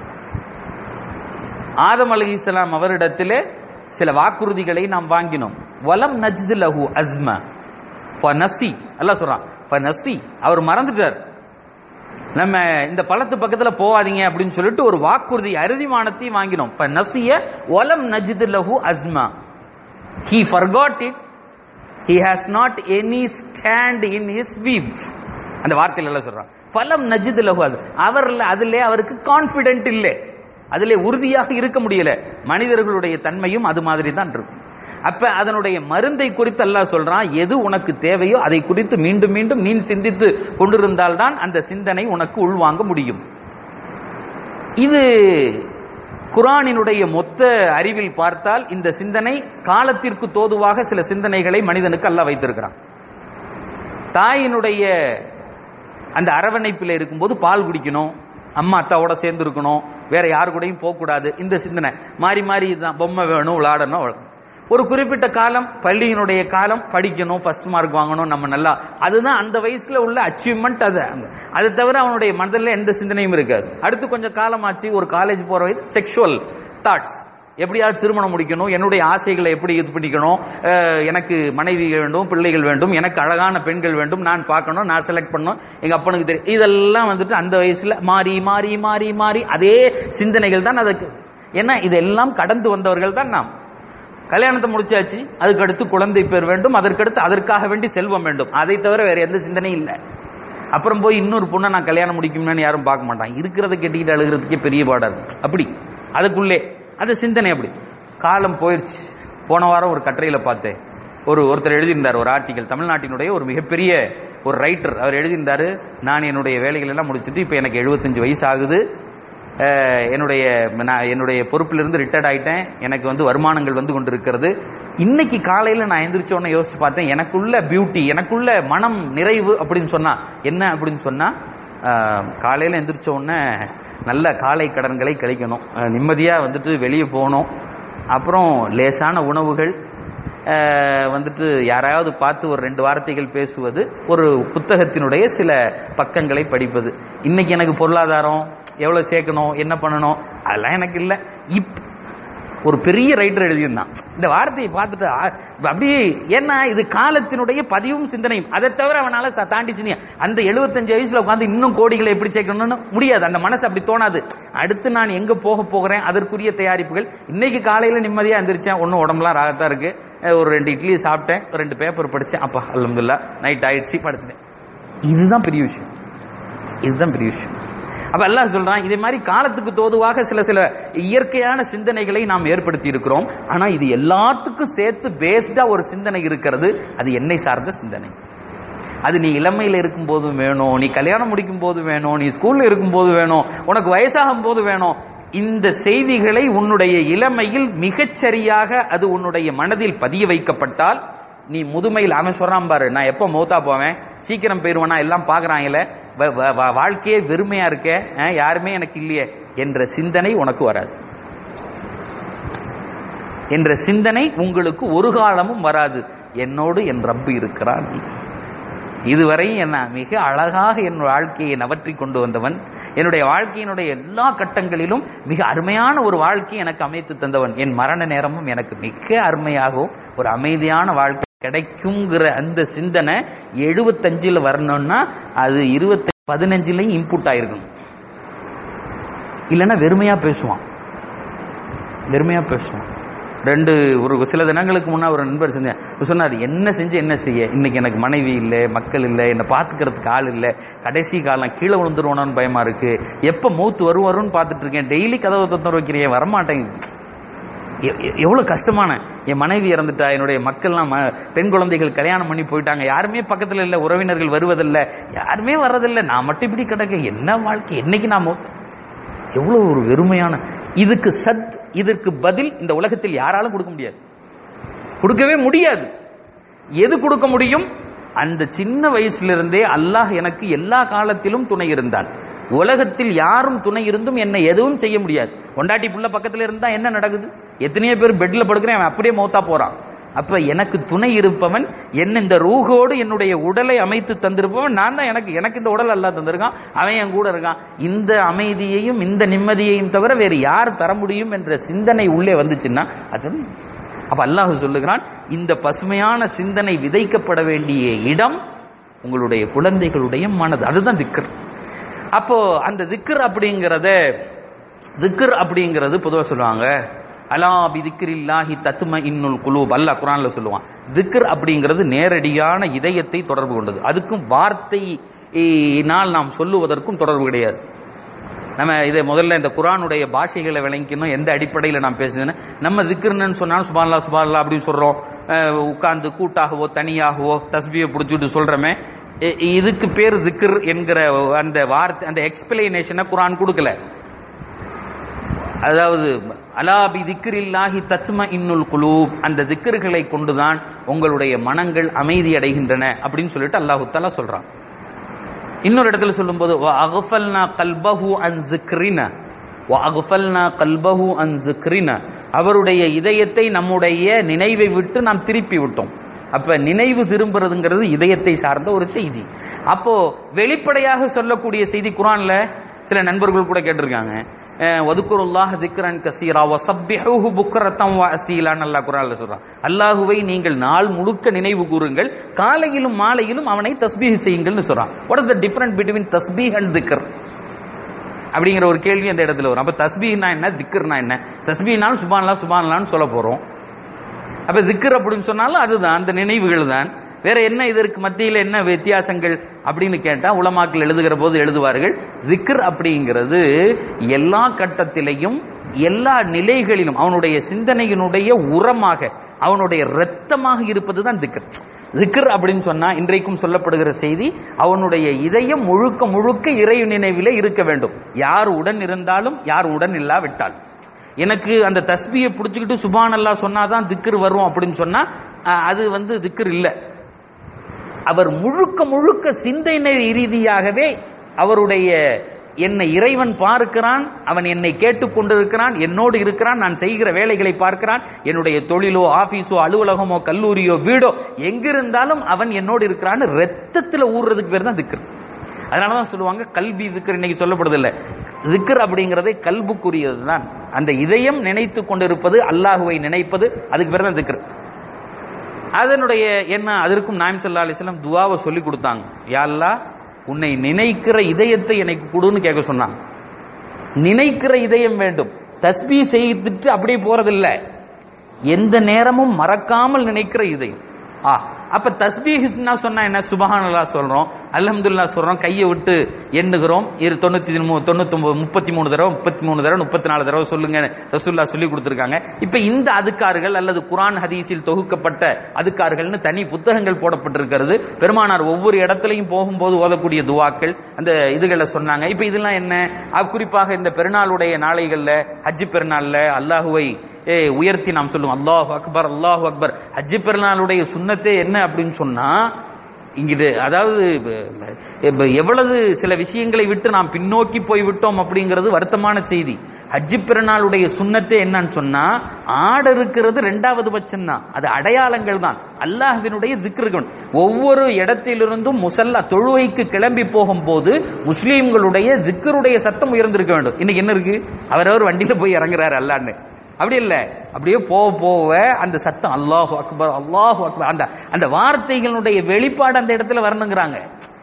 ஆதம் அலைஹிஸ்ஸலாம் அவரிடத்திலே சில வாக்குறுதிகளை நாம் வாங்கினோம் வலம் நஜ்து லஹு அஸ்ம ஃபனசி அல்லாஹ் சொல்றான் ஃபனசி அவர் மறந்துட்டார் நம்ம இந்த பழத்து பக்கத்துல போவாதீங்க அப்படின்னு சொல்லிட்டு ஒரு வாக்குறுதி அறுதிமானத்தையும் வாங்கினோம் ஃபனசிய வலம் நஜ்து லஹு Asma he forgot it he has not any stand in his weep அந்த வார்த்தையில எல்லாம் சொல்றான் பலம் நஜித் லஹு அது அவர்ல அதிலே அவருக்கு கான்பிடென்ட் இல்லை அதிலே உறுதியாக இருக்க முடியல மனிதர்களுடைய தன்மையும் அது மாதிரி தான் இருக்கும் அப்ப அதனுடைய மருந்தை குறித்து அல்லாஹ் சொல்றான் எது உனக்கு தேவையோ அதை குறித்து மீண்டும் மீண்டும் நீ சிந்தித்து கொண்டிருந்தால்தான் அந்த சிந்தனை உனக்கு உள்வாங்க முடியும் இது குரானினுடைய மொத்த அறிவில் பார்த்தால் இந்த சிந்தனை காலத்திற்கு தோதுவாக சில சிந்தனைகளை மனிதனுக்கு அல்லாஹ் வைத்திருக்கிறான் தாயினுடைய அந்த அரவணைப்பில் இருக்கும்போது பால் குடிக்கணும் அம்மா அத்தாவோட சேர்ந்து இருக்கணும் வேற யாரு கூடயும் போகக்கூடாது இந்த சிந்தனை மாறி மாறி இதுதான் பொம்மை வேணும் விளையாடணும் அவ்வளவு. ஒரு குறிப்பிட்ட காலம் பள்ளியினுடைய காலம் படிக்கணும் ஃபர்ஸ்ட் மார்க் வாங்கணும் நம்ம நல்லா அதுதான் அந்த வயசுல உள்ள அச்சீவ்மெண்ட் அது அது தவிர அவனுடைய மனதில் எந்த சிந்தனையும் இருக்காது அடுத்து கொஞ்சம் காலம் ஆச்சு ஒரு காலேஜ் போற வயது செக்ஷுவல் தாட்ஸ் எப்படியாவது திருமணம் முடிக்கணும் என்னுடைய ஆசைகளை எப்படி இது பண்ணிக்கணும் அஹ், எனக்கு மனைவி வேண்டும் பிள்ளைகள் வேண்டும் எனக்கு அழகான பெண்கள் வேண்டும் நான் பார்க்கணும் நான் செலக்ட் பண்ணணும் எங்க அப்பனுக்கு தெரியும் இதெல்லாம் வந்துட்டு அந்த வயசுல மாறி மாறி மாறி மாறி அதே சிந்தனைகள் தான் அதுக்கு ஏன்னா இதெல்லாம் கடந்து வந்தவர்கள் தான் நாம் கல்யாணத்தை முடிச்சாச்சு அதுக்கு அடுத்து குழந்தை பேர் வேண்டும் அதற்கடுத்து அதற்காக வேண்டி செல்வம் வேண்டும் அதை தவிர வேற எந்த சிந்தனையும் இல்லை அப்புறம் போய் இன்னொரு பொண்ணை நான் கல்யாணம் முடிக்கும்னு யாரும் பார்க்க மாட்டாங்க இருக்கிறத கட்டிக்கிட்டு அழுகிறதுக்கே பெரிய பாடா இருக்கு அப்படி அதுக்குள்ளே அந்த சிந்தனை அப்படி காலம் போயிடுச்சு போன வாரம் ஒரு கட்டுரையில பார்த்தேன் ஒரு ஒருத்தர் எழுதியிருந்தார் ஒரு ஆர்டிகல் தமிழ்நாட்டினுடைய ஒரு மிகப்பெரிய ஒரு ரைட்டர் அவர் எழுதியிருந்தாரு நான் என்னுடைய வேலைகள் எல்லாம் முடிச்சுட்டு இப்போ எனக்கு 75 வயசு ஆகுது அஹ், என்னுடைய நான் என்னுடைய பொறுப்பிலிருந்து ரிட்டையர்ட் ஆயிட்டேன் எனக்கு வந்து வருமானங்கள் வந்து கொண்டிருக்கிறது இன்னைக்கு காலையில நான் எந்திரிச்ச உடனே யோசிச்சு பார்த்தேன் எனக்குள்ள பியூட்டி எனக்குள்ள மனம் நிறைவு அப்படின்னு சொன்னா என்ன அப்படின்னு சொன்னா அஹ், காலையில எந்திரிச்ச உடனே நல்ல காலை கடன்களை கழிக்கணும் அஹ், நிம்மதியா வந்துட்டு வெளியே போகணும் அப்புறம் லேசான உணவுகள் அஹ், வந்துட்டு யாராவது பார்த்து ஒரு ரெண்டு வார்த்தைகள் பேசுவது ஒரு புத்தகத்தினுடைய சில பக்கங்களை படிப்பது இன்னைக்கு எனக்கு பொருளாதாரம் எவ்வளவு சேர்க்கணும் என்ன பண்ணணும் அதெல்லாம் எனக்கு இல்லை இப் ஒரு பெரிய ரைட்டர் எழுதியிருந்தான் இந்த வார்த்தையை பார்த்துட்டு ஆ- அப்படியே ஏன்னா இது காலத்தினுடைய பதிவும் சிந்தனையும் அதை தவிர அவனால ச- தாண்டி சிந்திய அந்த 75 வயசுல உட்காந்து இன்னும் கோடிகளை எப்படி சேர்க்கணும்னு முடியாது அந்த மனசு அப்படி தோணாது அடுத்து நான் எங்க போக போகிறேன் அதற்குரிய தயாரிப்புகள் இன்னைக்கு காலையில நிம்மதியா எந்திரிச்சேன் ஒன்னும் உடம்புலாம் ராகத்தா இருக்கு அஹ் ஒரு ரெண்டு இட்லி சாப்பிட்டேன் ஒரு ரெண்டு பேப்பர் படிச்சேன் அப்பா அல்ஹம்துலில்லாஹ் நைட் ஆயிடுச்சு படுத்துட்டேன் இதுதான் பெரிய விஷயம் இதுதான் பெரிய விஷயம் அப்ப அல்லாஹ் சொல்றான் இதே மாதிரி காலத்துக்கு தோதுவாக சில சில இயற்கையான சிந்தனைகளை நாம் ஏற்படுத்தி இருக்கிறோம் ஆனா இது எல்லாத்துக்கும் சேர்த்து பேஸ்டா ஒரு சிந்தனை இருக்கிறது அது என்னை சார்ந்த சிந்தனை அது நீ இளமையில இருக்கும் போது வேணும் நீ கல்யாணம் முடிக்கும் போது வேணும் நீ ஸ்கூல்ல இருக்கும் போது வேணும் உனக்கு வயசாகும் போது வேணும் இந்த செய்திகளை உன்னுடைய இளமையில் மிகச்சரியாக அது உன்னுடைய மனதில் பதிய வைக்கப்பட்டால் நீ முதுமையில் அவன் சொல்றான் பாரு நான் எப்போ மௌத்தா போவேன் சீக்கிரம் போயிருவேனா எல்லாம் பாக்குறாங்கல்ல வ- வ- வ- வாழ்க்கையே வெறுமையா இருக்க அஹ், யாருமே எனக்கு இல்லையே என்ற சிந்தனை உனக்கு வராது என்ற சிந்தனை உங்களுக்கு ஒரு காலமும் வராது என்னோடு என் ரப்பு இருக்கிறான் இதுவரை என்ன மிக அழகாக என் வாழ்க்கையை நவற்றி கொண்டு வந்தவன் என்னுடைய வாழ்க்கையினுடைய எல்லா கட்டங்களிலும் மிக அருமையான ஒரு வாழ்க்கையை எனக்கு அமைத்து தந்தவன் என் மரண நேரமும் எனக்கு மிக அருமையாகவும் ஒரு அமைதியான வாழ்க்கை கிடைக்குங்கிற அந்த சிந்தனை எழுபத்தஞ்சில் வரணும்னா அது இருபத்தி பதினஞ்சுலையும் இன்புட் ஆயிருக்கணும் இல்லைன்னா வெறுமையா பேசுவான் வெறுமையா பேசுவான் ரெண்டு ஒரு சில தினங்களுக்கு முன்னா ஒரு நண்பர் செஞ்சேன் சொன்னார் என்ன செஞ்சு என்ன செய்ய இன்னைக்கு எனக்கு மனைவி இல்லை மக்கள் இல்லை என்னை பார்த்துக்கிறதுக்கு ஆள் இல்லை கடைசி காலம் கீழே விழுந்துருவானோன்னு பயமா இருக்கு எப்போ மூத்து வரும் வரும்னு பார்த்துட்டு இருக்கேன் டெய்லி கதவை தொந்தர வைக்கிறேன் வரமாட்டேங்குது எ- எ- எவ்வளவு கஷ்டமான என் மனைவி இறந்துட்டா என்னுடைய மக்கள்லாம் ம- பெண் குழந்தைகள் கல்யாணம் பண்ணி போயிட்டாங்க யாருமே பக்கத்துல இல்ல உறவினர்கள் வருவதில்லை யாருமே வர்றதில்லை நான் மட்டும் இப்படி கிடக்க என்ன வாழ்க்கை என்னைக்கு நான் மௌத் எவ்வளவு ஒரு வெறுமையான இதுக்கு சத் இதற்கு பதில் இந்த உலகத்தில் யாராலும் கொடுக்க முடியாது கொடுக்கவே முடியாது எது கொடுக்க முடியும் அந்த சின்ன வயசிலிருந்தே அல்லாஹ் எனக்கு எல்லா காலத்திலும் துணை இருந்தான் உலகத்தில் யாரும் துணை இருந்தும் என்னை எதுவும் செய்ய முடியாது கொண்டாட்டி புள்ள பக்கத்துல இருந்தா என்ன நடக்குது எத்தனையோ பேர் பெட்ல படுக்கிறேன் அவன் அப்படியே மௌத்தா போறான் அப்ப எனக்கு துணை இருப்பவன் என்ன இந்த ரூகோடு என்னுடைய உடலை அமைத்து தந்திருப்பவன் நான் தான் எனக்கு எனக்கு இந்த உடல் அல்லாஹ் தந்திருக்கான் அவன் என் கூட இருக்கான் இந்த அமைதியையும் இந்த நிம்மதியையும் தவிர வேறு யார் தர முடியும் என்ற சிந்தனை உள்ளே வந்துச்சுன்னா அது அப்ப அல்லாஹ் சொல்லுகிறான் இந்த பசுமையான சிந்தனை விதைக்கப்பட வேண்டிய இடம் உங்களுடைய குழந்தைகளுடைய மனது அதுதான் திக்கர் அப்போ அந்த திக்கர் அப்படிங்கறத திக்கர் அப்படிங்கிறது பொதுவா சொல்லுவாங்க அலா பி திக்ரில்லாஹி தத்ம இன்னுல் குலூப் அல்லாஹ் குரான்ல சொல்லுவான் திக்ர் அப்படிங்கிறது நேரடியான இதயத்தை தொடர்பு கொண்டது அதுக்கும் வார்த்தையினால் நாம் சொல்லுவதற்கும் தொடர்பு கிடையாது நம்ம இதை முதல்ல இந்த குரானுடைய பாஷைகளை விளங்கிக்கணும் எந்த அடிப்படையில் நாம் பேசுதுன்னு நம்ம திக்ருன்னு சொன்னாலும் சுபான்லா சுபான்லா அப்படின்னு சொல்றோம் அஹ் உட்கார்ந்து கூட்டாகவோ தனியாகவோ தஸ்பியை பிடிச்சிட்டு சொல்றோமே இ- இதுக்கு பேர் திக்ர் என்கிற அந்த வார்த்தை அந்த எக்ஸ்பிளனேஷனை குரான் கொடுக்கல அதாவது அலாபி திக்ரில்லாஹி தத்ம இன்னுல் குலூப் அந்த திக்ருகளை கொண்டுதான் உங்களுடைய மனங்கள் அமைதி அடைகின்றன அப்படின்னு சொல்லிட்டு அல்லாஹு தாலா சொல்றான் இன்னொரு இடத்துல சொல்லும்போது அகஃபல்னா கல்பஹு அன் ஜிக்ரின அகஃபல்னா கல்பஹு அன் ஜிக்ரின அவருடைய இதயத்தை நம்முடைய நினைவை விட்டு நாம் திருப்பி விட்டோம் அப்ப நினைவு திரும்புறதுங்கிறது இதயத்தை சார்ந்த ஒரு செய்தி அப்போ வெளிப்படையாக சொல்லக்கூடிய செய்தி குரான்ல சில நண்பர்கள் கூட கேட்டிருக்காங்க ஒதுக்குருல்லாஹ் திக்ரன் கசீரா வசப்பிஹூஹு புக்ரத்தம் வ அசீலான்னு அல்லாஹ் குரான்ல சொல்றான் அல்லாஹுவை நீங்கள் நாள் முழுக்க நினைவு கூறுங்கள் காலையிலும் மாலையிலும் அவனை தஸ்பீஹ் செய்யுங்கள்னு சொல்றான் what is the difference between தஸ்பீஹ் அண்ட் திக்ர் அப்படிங்கிற ஒரு கேள்வி அந்த இடத்துல வரும் அப்ப தஸ்பீஹ்னா என்ன திக்ர்னா என்ன தஸ்பீஹ்னாலும் சுபான்லா சுபான்லான்னு சொல்ல போறோம் அப்ப திக்ர் அப்படின்னு சொன்னாலும் அதுதான் அந்த நினைவுகள் தான் வேற என்ன இதற்கு மத்தியில் என்ன வித்தியாசங்கள் அப்படின்னு கேட்டா உலமாக்கள் எழுதுகிற போது எழுதுவார்கள் திக்ர் அப்படிங்கிறது எல்லா கட்டத்திலையும் எல்லா நிலைகளிலும் அவனுடைய சிந்தனையினுடைய உரமாக அவனுடைய இரத்தமாக இருப்பதுதான் திக்ர் திக்ர் அப்படின்னு சொன்னா இன்றைக்கும் சொல்லப்படுகிற செய்தி அவனுடைய இதயம் முழுக்க முழுக்க இறை நினைவிலே இருக்க வேண்டும் யார் உடன் இருந்தாலும் யார் உடன் இல்லாவிட்டால் எனக்கு அந்த தஸ்பியை பிடிச்சிக்கிட்டு சுபான் அல்லா சொன்னாதான் திக்ர் வரும் அப்படின்னு சொன்னா அஹ், அது வந்து திக்ர் இல்லை அவர் முழுக்க முழுக்க சிந்தனை ரீதியாகவே அவருடைய என்னை இறைவன் பார்க்கிறான் அவன் என்னை கேட்டுக்கொண்டிருக்கிறான் என்னோடு இருக்கிறான் நான் செய்கிற வேலைகளை பார்க்கிறான் என்னுடைய தொழிலோ ஆபீஸோ அலுவலகமோ கல்லூரியோ வீடோ எங்கிருந்தாலும் அவன் என்னோடு இருக்கிறான்னு ரத்தத்துல ஊறுறதுக்கு பேர் தான் திக்ர் அதனாலதான் சொல்லுவாங்க கல்வி திக்ர் இன்னைக்கு சொல்லப்படுது இல்ல திக்ர் அப்படிங்கறதே கல்புக்குரியது தான் அந்த இதயம் நினைத்து கொண்டிருப்பது அல்லாஹுவை நினைப்பது அதுக்கு பேர் தான் திக்ர் அதனுடைய என்ன அதற்கும் நாயம் சல்லா அலிஸ்லாம் துவாவை சொல்லி கொடுத்தாங்க யா அல்லாஹ் உன்னை நினைக்கிற இதயத்தை எனக்கு கொடுன்னு கேட்க சொன்னாங்க நினைக்கிற இதயம் வேண்டும் தஸ்பீ செய்துட்டு அப்படியே போறதில்ல எந்த நேரமும் மறக்காமல் நினைக்கிற இதயம் ஆ அப்ப தஸ்பீஹ்னா சொன்னா என்ன சுபஹானல்லா சொல்றோம் அல்ஹம்துலில்லாஹ் சொல்றோம் கையை விட்டு எண்ணுகிறோம் இரு தொண்ணூத்தி மூ- தொண்ணூத்தொன்பது முப்பத்தி மூணு தடவை முப்பத்தி மூணு தடவை முப்பத்தி நாலு தடவை சொல்லுங்க ரசூல்லா சொல்லி கொடுத்துருக்காங்க இப்ப இந்த அதுக்கார்கள் அல்லது குர்ஆன் ஹதீஸில் தொகுக்கப்பட்ட அதுக்கார்கள்னு தனி புத்தகங்கள் போடப்பட்டிருக்கிறது பெருமானார் ஒவ்வொரு இடத்துலையும் போகும்போது ஓதக்கூடிய துவாக்கள் அந்த இதுகளை சொன்னாங்க இப்ப இதெல்லாம் என்ன அஹ் குறிப்பாக இந்த பெருநாளுடைய நாளைகள்ல ஹஜ்ஜி பெருநாள்ல அல்லாஹுவை ஏ உயர்த்தி நாம் சொல்லுவோம் அல்லாஹ் அக்பர் அல்லாஹ் அக்பர் ஹஜ்ஜி பெருநாளுடைய சுன்னத்தே என்ன அப்படின்னு சொன்னா இங்கிது அதாவது இப்ப- இப்ப எவ்வளவு சில விஷயங்களை விட்டு நாம் பின்னோக்கி போய் விட்டோம் அப்படிங்கிறது வருத்தமான செய்தி ஹஜ்ஜி பெருநாளுடைய சுன்னத்தே என்னன்னு சொன்னா ஆடு இருக்கிறது ரெண்டாவது பட்சம் தான் அது அடையாளங்கள் தான் அல்லாஹ்வினுடைய திக்ருகள் ஒவ்வொரு இடத்திலிருந்தும் முசல்லா தொழுவைக்கு கிளம்பி போகும்போது முஸ்லீம்களுடைய திக்ருடைய சத்தம் உயர்ந்திருக்க வேண்டும் இன்னைக்கு என்ன இருக்கு அவரவர் வண்டியில போய் இறங்குறாரு அல்லான்னு அப்படி இல்ல அப்படியே போக போக அந்த சத்தம் அல்லாஹு அக்பர் அல்லாஹு அக்பர் அந்த அந்த வார்த்தைகளுடைய வெளிப்பாடு அந்த இடத்துல வரணுங்கிறாங்க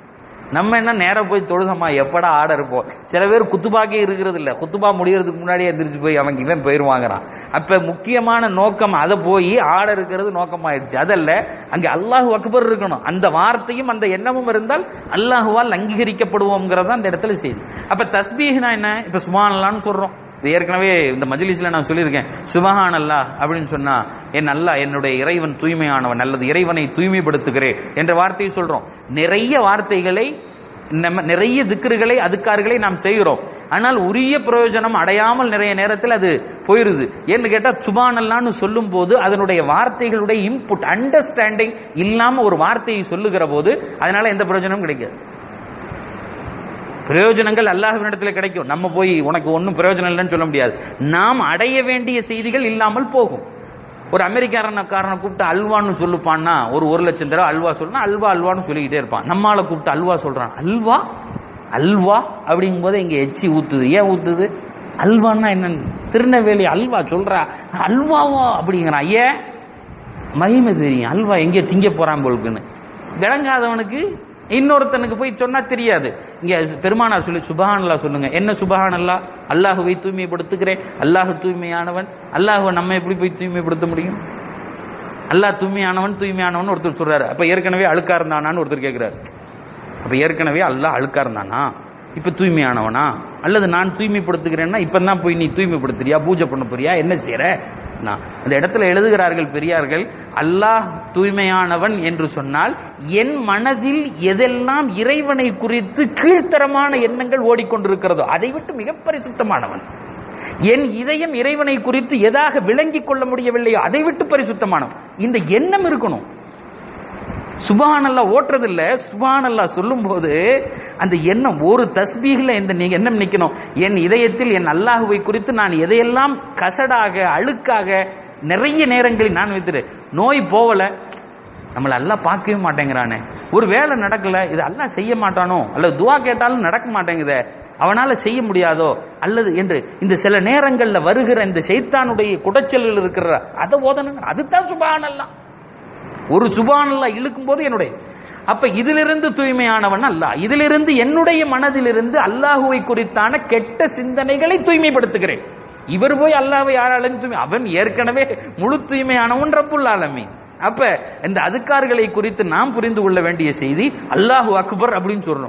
நம்ம என்ன நேரா போய் தொழுகமா எப்படா ஆட இருப்போம் சில பேர் குத்துபாக்கே இருக்கிறது இல்ல குத்துபா முடியறதுக்கு முன்னாடியே எந்திரிச்சு போய் அவங்க இவன் போயிருவாங்கிறான் அப்ப முக்கியமான நோக்கம் அதை போய் ஆட இருக்கிறது நோக்கமாயிடுச்சு அதல்ல அங்க அல்லாஹு அக்பர் இருக்கணும் அந்த வார்த்தையும் அந்த எண்ணமும் இருந்தால் அல்லாஹுவால் அங்கீகரிக்கப்படுவோங்கிறது அந்த இடத்துல செய்தி அப்ப தஸ்பீஹ்னா என்ன இப்ப சுபானல்லான்னு சொல்றோம் இது ஏற்கனவே இந்த மஜ்லிஸ்ல நான் சொல்லியிருக்கேன் சுபஹான் அல்லாஹ் அப்படின்னு சொன்னா என் அல்லாஹ் என்னுடைய இறைவன் தூய்மையானவன் அல்லது இறைவனை தூய்மைப்படுத்துகிறேன் என்ற வார்த்தையை சொல்றோம் நிறைய வார்த்தைகளை நம்ம நிறைய திக்ருகளை அதுக்கார்களை நாம் செய்கிறோம் ஆனால் உரிய பிரயோஜனம் அடையாமல் நிறைய நேரத்தில் அது போயிருது ஏன்னு கேட்டா சுபானல்லான்னு சொல்லும் போது அதனுடைய வார்த்தைகளுடைய இன்புட் அண்டர்ஸ்டாண்டிங் இல்லாம ஒரு வார்த்தையை சொல்லுகிற போது அதனால எந்த பிரயோஜனமும் கிடைக்காது பிரயோஜனங்கள் அல்லாஹ்வினிடத்தில் கிடைக்கும் நம்ம போய் உனக்கு ஒன்றும் பிரயோஜனம் இல்லைன்னு சொல்ல முடியாது நாம் அடைய வேண்டிய செய்திகள் இல்லாமல் போகும் ஒரு அமெரிக்காரனக்காரனை கூப்பிட்டு அல்வான்னு சொல்லுப்பான்னா ஒரு ஒரு லட்சம் தடவை அல்வா சொல்லுனா அல்வா அல்வான்னு சொல்லிக்கிட்டே இருப்பான் நம்மால கூப்பிட்டு அல்வா சொல்றான் அல்வா அல்வா அப்படிங்கும் போது இங்க எச்சி ஊத்துது ஏன் ஊத்துது அல்வான்னா என்ன திருநெல்வேலி அல்வா சொல்றா அல்வாவா அப்படிங்கிறான் ஏன் மகிமை தெரியும் அல்வா எங்கே திங்க போறான் போலுக்குன்னு விளங்காதவனுக்கு இன்னொருத்தனுக்கு போய் சொன்னா தெரியாது இங்க பெருமானார் சொல்லி சுபஹானல்லா சொல்லுங்க என்ன சுபஹானல்லா அல்லாஹுவை தூய்மைப்படுத்துகிறேன் அல்லாஹ் தூய்மையானவன் அல்லாஹுவை நம்ம எப்படி போய் தூய்மைப்படுத்த முடியும் அல்லாஹ் தூய்மையானவன் தூய்மையானவன் ஒருத்தர் சொல்றாரு அப்ப ஏற்கனவே அழுக்கா இருந்தானான்னு ஒருத்தர் கேட்கிறாரு அப்ப ஏற்கனவே அல்லாஹ் அழுக்கா இருந்தானா இப்ப தூய்மையானவனா அல்லது நான் தூய்மைப்படுத்துகிறேன்னா இப்ப தான் போய் நீ தூய்மைப்படுத்துறியா பூஜை பண்ண போறியா என்ன செய்யற நான் அந்த இடத்துல எழுதுகிறார்கள் பெரியார்கள் அல்லாஹ் தூய்மையானவன் என்று சொன்னால் என் மனதில் எதெல்லாம் இறைவனை குறித்து கீழ்த்தரமான எண்ணங்கள் ஓடிக்கொண்டிருக்கிறதோ அதை விட்டு மிக பரிசுத்தமானவன் என் இதயம் இறைவனை குறித்து எதாக விளங்கிக் கொள்ள முடியவில்லையோ அதை விட்டு பரிசுத்தமானவன் இந்த எண்ணம் இருக்கணும் சுபானல்லா ஓட்டுறதில்ல சுபானல்லா சொல்லும்போது அந்த எண்ணம் ஒரு தஸ்பீகில் இந்த நீ- எண்ணம் நிக்கணும் என் இதயத்தில் என் அல்லாஹுவை குறித்து நான் எதையெல்லாம் கசடாக அழுக்காக நிறைய நேரங்களில் நான் வைத்துரு நோய் போகல நம்மளை அல்லாஹ் பார்க்கவே மாட்டேங்கிறானே ஒரு வேலை நடக்கல இது அல்லாஹ் செய்ய மாட்டானோ அல்லது துவா கேட்டாலும் நடக்க மாட்டேங்குதே அவனால செய்ய முடியாதோ அல்லது என்று இந்த சில நேரங்கள்ல வருகிற இந்த சைத்தானுடைய குடைச்சல்கள் இருக்கிற அதை ஓதணுங்க அதுதான் சுபானல்லாம் ஒரு சுபானல்லா இழுக்கும் போது என்னுடைய அப்ப இதிலிருந்து தூய்மையானவன் அல்ல இதிலிருந்து என்னுடைய மனதிலிருந்து அல்லாஹுவை குறித்தான கெட்ட சிந்தனைகளை தூய்மைப்படுத்துகிறேன் இவர் போய் அல்லாஹ்வை யாராலும் தூய்மை அவன் ஏற்கனவே முழு தூய்மையானவன் ரப்புல் ஆலமீன் அப்ப இந்த அதுக்கார்களை குறித்து நாம் புரிந்து கொள்ள வேண்டிய செய்தி அல்லாஹு அக்பர் அப்படின்னு சொல்லணும்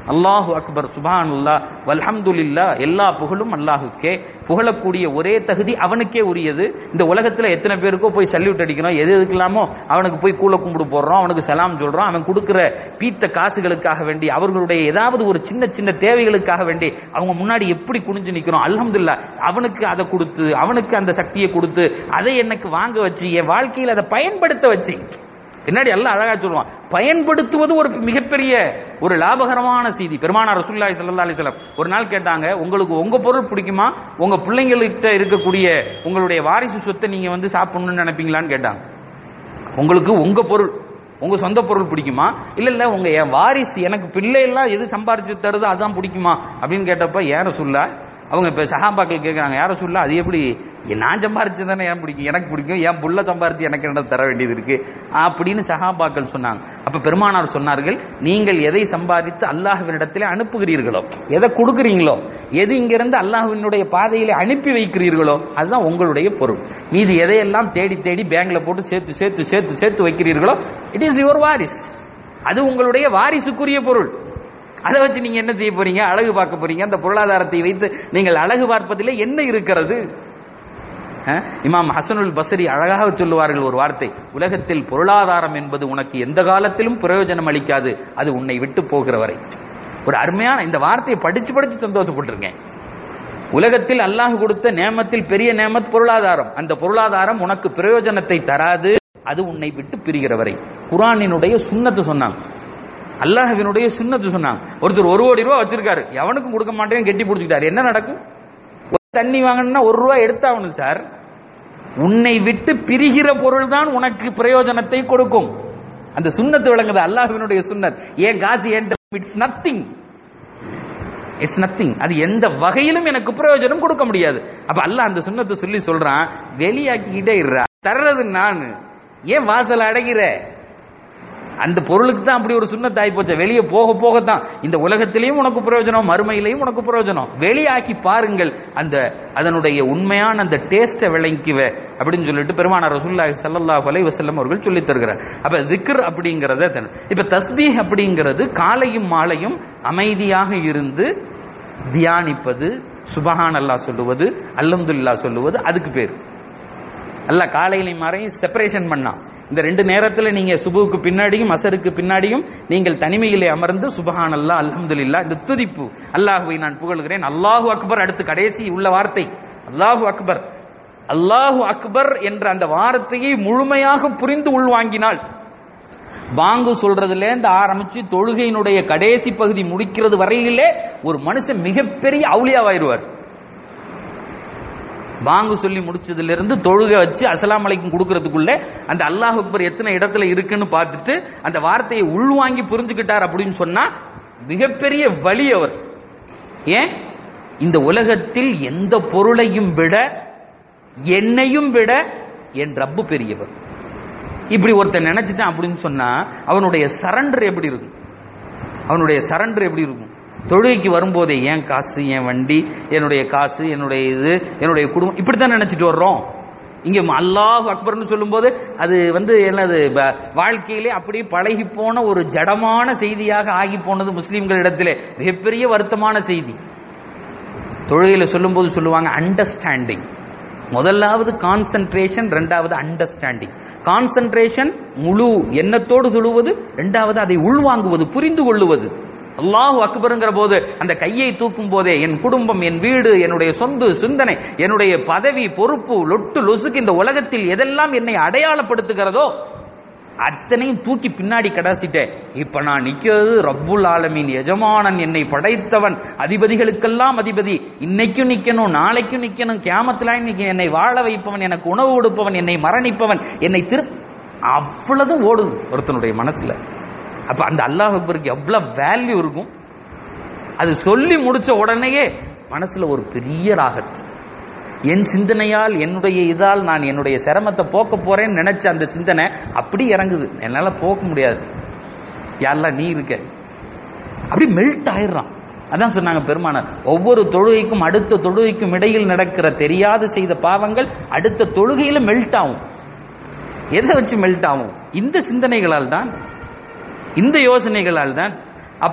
அல்லாஹு அக்பர் சுபானுல்லா வல்ஹம்துலில்லா எல்லா புகழும் அல்லாஹுக்கே புகழக்கூடிய ஒரே தகுதி அவனுக்கே உரியது இந்த உலகத்துல எத்தனை பேருக்கோ போய் சல்யூட் அடிக்கிறோம் எது எதுக்கெல்லாமோ அவனுக்கு போய் கூல கும்பிடு போடுறோம் அவனுக்கு சலாம் சொல்றோம் அவன் கொடுக்கிற பீத்த காசுகளுக்காக வேண்டி அவர்களுடைய ஏதாவது ஒரு சின்ன சின்ன தேவைகளுக்காக வேண்டி அவங்க முன்னாடி எப்படி குனிஞ்சு நிக்கிறோம் அல்ஹம்துல்லா அவனுக்கு அதை கொடுத்து அவனுக்கு அந்த சக்தியை கொடுத்து அதை எனக்கு வாங்க வச்சு என் வாழ்க்கையில் அதை பயன்படுத்த வச்சு பின்னாடி எல்லாம் அழகா சொல்லுவான் பயன்படுத்துவது ஒரு மிகப்பெரிய ஒரு லாபகரமான செய்தி பெருமானார் ரசூலுல்லாஹி ஸல்லல்லாஹு அலைஹி வஸல்லம் ஒரு நாள் கேட்டாங்க உங்களுக்கு உங்க பொருள் பிடிக்குமா உங்க பிள்ளைங்கள்கிட்ட இருக்கக்கூடிய உங்களுடைய வாரிசு சொத்தை நீங்க வந்து சாப்பிடணும்னு நினைப்பீங்களான்னு கேட்டாங்க உங்களுக்கு உங்க பொருள் உங்க சொந்த பொருள் பிடிக்குமா இல்ல இல்ல உங்க என் வாரிசு எனக்கு பிள்ளை எல்லாம் எது சம்பாரிச்சு தருதோ அதான் பிடிக்குமா அப்படின்னு கேட்டப்ப ஏற சொல்ல அவங்க இப்ப சகாபாக்கள் கேட்கறாங்க யார சொல்ல அது எப்படி நான் சம்பாரிச்சு தானே ஏன் பிடிக்கும் எனக்கு பிடிக்கும் என் புள்ள சம்பாரிச்சு எனக்கு என்ன தர வேண்டியது இருக்கு அப்படின்னு சகாபாக்கள் சொன்னாங்க அப்ப பெருமானார் சொன்னார்கள் நீங்கள் எதை சம்பாதித்து அல்லாஹ்வினிடத்திலே அனுப்புகிறீர்களோ எதை கொடுக்குறீங்களோ எது இங்கிருந்து அல்லாஹ்வினுடைய பாதையிலே அனுப்பி வைக்கிறீர்களோ அதுதான் உங்களுடைய பொருள் மீதி எதையெல்லாம் தேடி தேடி பேங்க்ல போட்டு சேர்த்து சேர்த்து சேர்த்து சேர்த்து வைக்கிறீர்களோ இட் இஸ் யுவர் வாரிஸ் அது உங்களுடைய வாரிசுக்குரிய பொருள் அதை வச்சு நீங்க என்ன செய்ய போறீங்க அழகு பார்க்க போறீங்க அந்த பொருளாதாரத்தை வைத்து நீங்கள் அழகு பார்ப்பதில் என்ன இருக்கிறது அஹ், இமாம் ஹசனுல் பஸ்ரி அழகாக சொல்லுவார்கள் ஒரு வார்த்தை உலகத்தில் பொருளாதாரம் என்பது உனக்கு எந்த காலத்திலும் பிரயோஜனம் அளிக்காது அது உன்னை விட்டு போகிற வரை ஒரு அருமையான இந்த வார்த்தையை படிச்சு படிச்சு சந்தோஷப்பட்டிருக்கேன் உலகத்தில் அல்லாஹ் கொடுத்த நேமத்தில் பெரிய நேமத் பொருளாதாரம் அந்த பொருளாதாரம் உனக்கு பிரயோஜனத்தை தராது அது உன்னை விட்டு பிரிகிற வரை குரானினுடைய சுண்ணத்து சொன்னாங்க அல்லாஹ்வினுடைய சுண்ணத்து சொன்னாங்க ஒருத்தர் ஒரு கோடி ரூபா வச்சிருக்காரு எவனுக்கும் கொடுக்க மாட்டேன்னு கெட்டி பிடிச்சிட்டாரு என்ன நடக்கும் ஒரு தண்ணி வாங்கணும்னா ஒரு ரூபா எடுத்தாகணும் சார் உன்னை விட்டு பிரிகிற பொருள் தான் உனக்கு பிரயோஜனத்தை கொடுக்கும் அந்த சுண்ணத்து விளங்குது அல்லாஹ்வினுடைய சுன்னத் ஏன் காசு ஏன் இட்ஸ் நத்திங் இட்ஸ் நத்திங் அது எந்த வகையிலும் எனக்கு பிரயோஜனம் கொடுக்க முடியாது அப்ப அல்லாஹ் அந்த சுண்ணத்தை சொல்லி சொல்றான் வெளியாக்கிக்கிட்டே இருறா தர்றது நான் ஏன் வாசல் அடைகிற அந்த பொருளுக்கு தான் அப்படி ஒரு சுண்ணத்து ஆகி போச்சு வெளியே போக போகத்தான் இந்த உலகத்திலையும் உனக்கு பிரயோஜனம் மறுமையிலையும் உனக்கு பிரயோஜனம் வெளியாக்கி பாருங்கள் அந்த அதனுடைய உண்மையான அந்த டேஸ்ட்டை விளங்கிக்குவ அப்படின்னு சொல்லிட்டு பெருமானார் ரசூலுல்லாஹி ஸல்லல்லாஹு அலைஹி வஸல்லம் அவர்கள் சொல்லித் தருகிறார் அப்ப திக்ர் அப்படிங்கறத தன் இப்ப தஸ்பீஹ் அப்படிங்கிறது காலையும் மாலையும் அமைதியாக இருந்து தியானிப்பது சுபஹான் அல்லாஹ் சொல்லுவது அல்ஹம்துலில்லாஹ் சொல்லுவது அதுக்கு பேர் அல்லாஹ் காலையிலையும் மாறையும் செப்பரேஷன் பண்ணான் இந்த ரெண்டு நேரத்துல நீங்க சுபுவுக்கு பின்னாடியும் அசருக்கு பின்னாடியும் நீங்கள் தனிமையிலே அமர்ந்து சுபஹான் அல்லா அல்ஹம்துலில்லா இந்த துதிப்பு அல்லாஹுவை நான் புகழ்கிறேன் அல்லாஹு அக்பர் அடுத்து கடைசி உள்ள வார்த்தை அல்லாஹு அக்பர் அல்லாஹு அக்பர் என்ற அந்த வார்த்தையை முழுமையாக புரிந்து உள்வாங்கினால் பாங்கு சொல்றதுல இருந்து ஆரம்பிச்சு தொழுகையினுடைய கடைசி பகுதி முடிக்கிறது வரையிலே ஒரு மனுஷன் மிகப்பெரிய அவுளியாவாயிருவார் பாங்கு சொல்லி முடிச்சதுல இருந்து தொழுகை வச்சு அஸ்ஸலாமு அலைக்கும் கொடுக்கறதுக்குள்ள அந்த அல்லாஹ் அக்பர் எத்தனை இடத்துல இருக்குன்னு பார்த்துட்டு அந்த வார்த்தையை உள்வாங்கி புரிஞ்சுக்கிட்டார் அப்படின்னு சொன்னா மிகப்பெரிய வழி அவர் ஏன் இந்த உலகத்தில் எந்த பொருளையும் விட என்னையும் விட என் ரப்பு பெரியவர் இப்படி ஒருத்தன் நினைச்சிட்டான் அப்படின்னு சொன்னா அவனுடைய சரண்டர் எப்படி இருக்கும் அவனுடைய சரண்டர் எப்படி இருக்கும் தொழுகைக்கு வரும்போதே ஏன் காசு என் வண்டி என்னுடைய காசு என்னுடைய இது என்னுடைய குடும்பம் இப்படித்தான் நினைச்சிட்டு வர்றோம் இங்க அல்லாஹ் அக்பர்னு சொல்லும்போது அது வந்து என்னது ப- வாழ்க்கையிலே அப்படியே பழகி போன ஒரு ஜடமான செய்தியாக ஆகி போனது முஸ்லிம்களிடத்திலே மிகப்பெரிய வருத்தமான செய்தி தொழுகையில சொல்லும்போது சொல்லுவாங்க அண்டர்ஸ்டாண்டிங் முதலாவது கான்சென்ட்ரேஷன் ரெண்டாவது அண்டர்ஸ்டாண்டிங் கான்சென்ட்ரேஷன் முழு எண்ணத்தோடு சொல்லுவது ரெண்டாவது அதை உள்வாங்குவது புரிந்து கொள்ளுவது அல்லாஹ் அக்பருங்கிற போது அந்த கையை தூக்கும் போதே என் குடும்பம் என் வீடு என்னுடைய சொந்த சிந்தனை என்னுடைய பதவி பொறுப்பு லொட்டு லொசுக்கு இந்த உலகத்தில் எதெல்லாம் என்னை அடையாளப்படுத்துகிறதோ அத்தனையும் தூக்கி பின்னாடி கடாசிட்டேன் இப்ப நான் நிக்கிறது ரப்புல் ஆலமீன் எஜமானன் என்னை படைத்தவன் அதிபதிகளுக்கெல்லாம் அதிபதி இன்னைக்கும் நிக்கணும் நாளைக்கும் நிக்கணும் கியாமத்துல இன்னைக்கு என்னை வாழ வைப்பவன் எனக்கு உணவு கொடுப்பவன் என்னை மரணிப்பவன் என்னை திரு அவ்வளவுதான் ஓடுது ஒருத்தனுடைய மனசுல அப்ப அந்த அல்லாஹ் அக்பருக்கு எவ்வளவு வேல்யூ இருக்கும் அது சொல்லி முடிச்ச உடனேயே மனசுல ஒரு பெரிய ராகத் என் சிந்தனையால் என்னுடைய இதால் நான் என்னுடைய சிரமத்தை போக்க போறேன்னு நினைச்ச அந்த சிந்தனை அப்படி இறங்குது என்னால போக்க முடியாது யாரெல்லாம் நீ இருக்க அப்படி மெல்ட் ஆயிடுறான் அதான் சொன்னாங்க பெருமானார் ஒவ்வொரு தொழுகைக்கும் அடுத்த தொழுகைக்கும் இடையில் நடக்கிற தெரியாது செய்த பாவங்கள் அடுத்த தொழுகையில மெல்ட் ஆகும் எதை வச்சு மெல்ட் ஆகும் இந்த சிந்தனைகளால் தான் இந்த யோசனைகளால் தான் அப்போ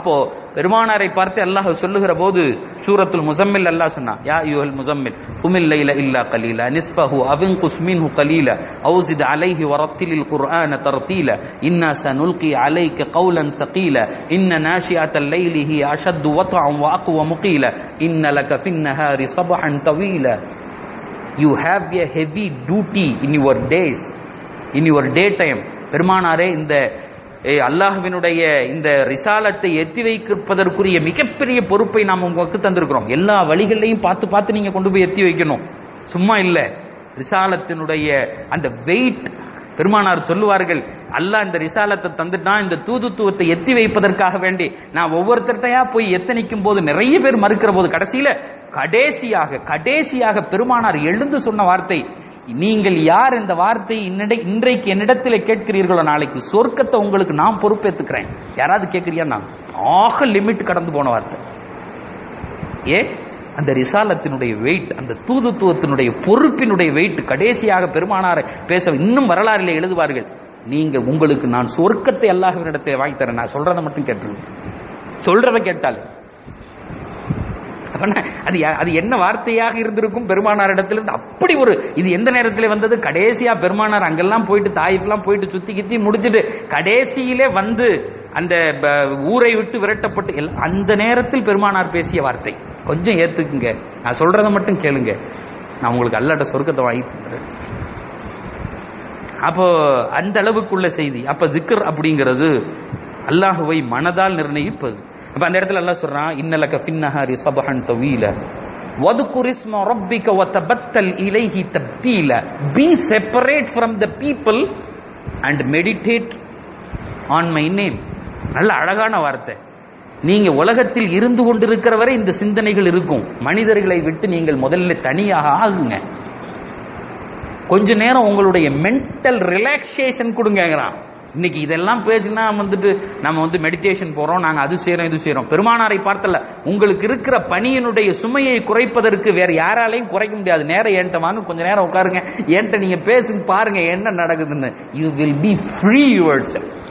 பெருமானாரை பார்த்து அல்லாஹ் சொல்லுகிற போது சூரத்துல் முசம்மில் அல்லாஹ் சொன்னா யா யுஹல் முசம்மில் குமில் லைல இல்லா கலீலா நிஸ்ஃபஹு அவின்குஸ் மின்ஹு கலீலா அவுசித் அலைஹி வரத்திலில் குர்ஆன தர்தீலா இன்னா சனுல்கி அலைக Kaulan ثقيلا إن ناشئة الليل هي أشد وطعا وأقوى مقيلا إن لك في النهار صبحا طويلا You have a heavy duty in your days in your daytime பெருமானாரே இந்த ஏ, அல்லாஹ்வினுடைய இந்த ரிசாலத்தை எத்தி வைப்பதற்குரிய மிகப்பெரிய பொறுப்பை நாம் உங்களுக்கு தந்திருக்கிறோம் எல்லா வழிகளையும் பார்த்து பார்த்து நீங்க கொண்டு போய் எத்தி வைக்கணும் சும்மா இல்ல ரிசாலத்தினுடைய அந்த வெயிட் பெருமானார் சொல்லுவார்கள் அல்லாஹ் இந்த ரிசாலத்தை தந்துட்டான் இந்த தூதுத்துவத்தை எத்தி வைப்பதற்காக வேண்டி நான் ஒவ்வொருத்தர்ட்டையா போய் எத்தனிக்கும் போது நிறைய பேர் மறுக்கிற போது கடைசியில கடைசியாக கடைசியாக பெருமானார் எழுந்து சொன்ன வார்த்தை நீங்கள் யார் இந்த வார்த்தை இன்னிட இன்றைக்கு என்னிடத்தில் கேட்கிறீர்களோ நாளைக்கு சொர்க்கத்தை உங்களுக்கு நான் பொறுப்பேத்துக்கிறேன் யாராவது கேட்கிறியா நான் ஆக லிமிட் கடந்து போன வார்த்தை ஏ அந்த ரிசாலத்தினுடைய வெயிட் அந்த தூதுத்துவத்தினுடைய பொறுப்பினுடைய வெயிட் கடைசியாக பெருமானாரை பேச இன்னும் வரலாறிலே எழுதுவார்கள் நீங்க உங்களுக்கு நான் சொர்க்கத்தை அல்லாஹ்வினிடத்தை வாங்கி தரேன் நான் சொல்றதை மட்டும் கேட்டுருங்க சொல்றதை கேட்டாலே அப்ப அது யா- அது என்ன வார்த்தையாக இருந்திருக்கும் பெருமானார் இடத்திலிருந்து அப்படி ஒரு இது எந்த நேரத்தில் வந்தது கடைசியா பெருமானார் அங்கெல்லாம் போயிட்டு தாயிஃப்லாம் போயிட்டு சுத்தி கித்தி முடிச்சிட்டு கடைசியிலே வந்து அந்த ப- ஊரை விட்டு விரட்டப்பட்டு எல்லாம் அந்த நேரத்தில் பெருமானார் பேசிய வார்த்தை கொஞ்சம் ஏத்துக்குங்க நான் சொல்றதை மட்டும் கேளுங்க நான் உங்களுக்கு அல்லாட்ட சொர்க்கத்தை வாங்கி தந்துடுறேன் அப்போ அந்த அளவுக்குள்ள செய்தி அப்ப திக்ர் அப்படிங்கிறது அல்லாஹுவை மனதால் நிர்ணயிப்பது அப்ப அந்த இடத்துல அல்லாஹ் சொல்றான் இன்னலக ஃபின்னஹாரி சபஹன் தவீல وَذْكُرِ اسْمَ رَبِّكَ وَتَبَتَّلْ إِلَيْهِ تَبْتِيلًا Be separate from the people and meditate on my name நல்ல அழகான வார்த்தை நீங்க உலகத்தில் இருந்து கொண்டிருக்கிற வரை இந்த சிந்தனைகள் இருக்கும் மனிதர்களை விட்டு நீங்கள் முதல்ல தனியாக ஆகுங்க கொஞ்ச நேரம் உங்களுடைய மென்டல் ரிலாக்ஸேஷன் கொடுங்கங்கிறான் இன்னைக்கு இதெல்லாம் பேசினா வந்துட்டு நம்ம வந்து மெடிடேஷன் போறோம் நாங்க அது செய்றோம் இது செய்றோம் பெருமானாரை பார்த்தல உங்களுக்கு இருக்கிற பணியினுடைய சுமையை குறைப்பதற்கு வேற யாராலையும் குறைக்க முடியாது நேரம் ஏன்ட்ட வாங்க கொஞ்ச நேரம் உட்காருங்க ஏன்ட்ட நீங்க பேசுங்க பாருங்க என்ன நடக்குதுன்னு you will be free your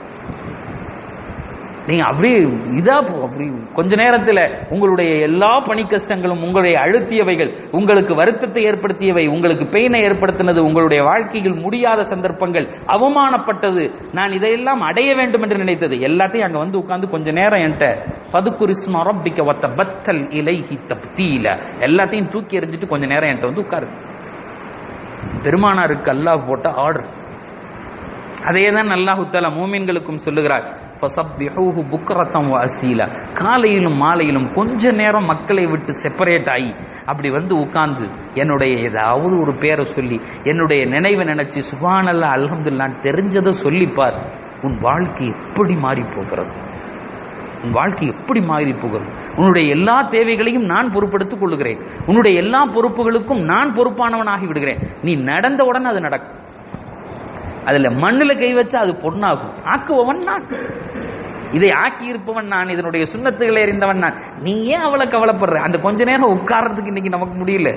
நீங்க அப்படியே இதா போ- அப்படி கொஞ்ச நேரத்துல உங்களுடைய எல்லா பணி கஷ்டங்களும் உங்களுடைய அழுத்தியவைகள் உங்களுக்கு வருத்தத்தை ஏற்படுத்தியவை உங்களுக்கு பெயினை ஏற்படுத்தினது உங்களுடைய வாழ்க்கையில் முடியாத சந்தர்ப்பங்கள் அவமானப்பட்டது நான் இதையெல்லாம் அடைய வேண்டும் என்று நினைத்தது எல்லாத்தையும் அங்க வந்து உட்கார்ந்து கொஞ்ச நேரம் என்கிட்ட பதுக்குரிஸ்மா ரப்பிக்க ஒத்த பத்தல் இலைஹி தப்தீல எல்லாத்தையும் தூக்கி எறிஞ்சிட்டு கொஞ்ச நேரம் என்கிட்ட வந்து உட்காரு பெருமானாருக்கு அல்லாஹ் போட்ட ஆர்டர் அதே தான் அல்லாஹு தாலா மூமின்களுக்கும் சொல்லுகிறார் ஃபஸப்பிஹூஹு புக்ரத்தம் வ அசீலா காலையிலும் மாலையிலும் கொஞ்ச நேரம் மக்களை விட்டு செப்பரேட் ஆகி அப்படி வந்து உட்கார்ந்து என்னுடைய ஏதாவது ஒரு பேரை சொல்லி என்னுடைய நினைவை நினைச்சு சுபானல்லா அல்ஹம்துலில்லாஹ் தெரிஞ்சதை சொல்லிப்பார் உன் வாழ்க்கை எப்படி மாறி போகிறது உன் வாழ்க்கை எப்படி மாறி போகிறது உன்னுடைய எல்லா தேவைகளையும் நான் பொறுப்படுத்திக் கொள்ளுகிறேன் உன்னுடைய எல்லா பொறுப்புகளுக்கும் நான் பொறுப்பானவனாகி விடுகிறேன் நீ நடந்த உடனே அது நடக்கும் அதுல மண்ணுல கை வச்சா அது பொண்ணாகும் ஆக்குபவன் நான் இதை ஆக்கி இருப்பவன் நான் இதனுடைய சுண்ணத்துகளை எறிந்தவன் நான் நீ ஏன் அவளை கவலைப்படுற அந்த கொஞ்ச நேரம் உட்கார்றதுக்கு இன்னைக்கு நமக்கு முடியல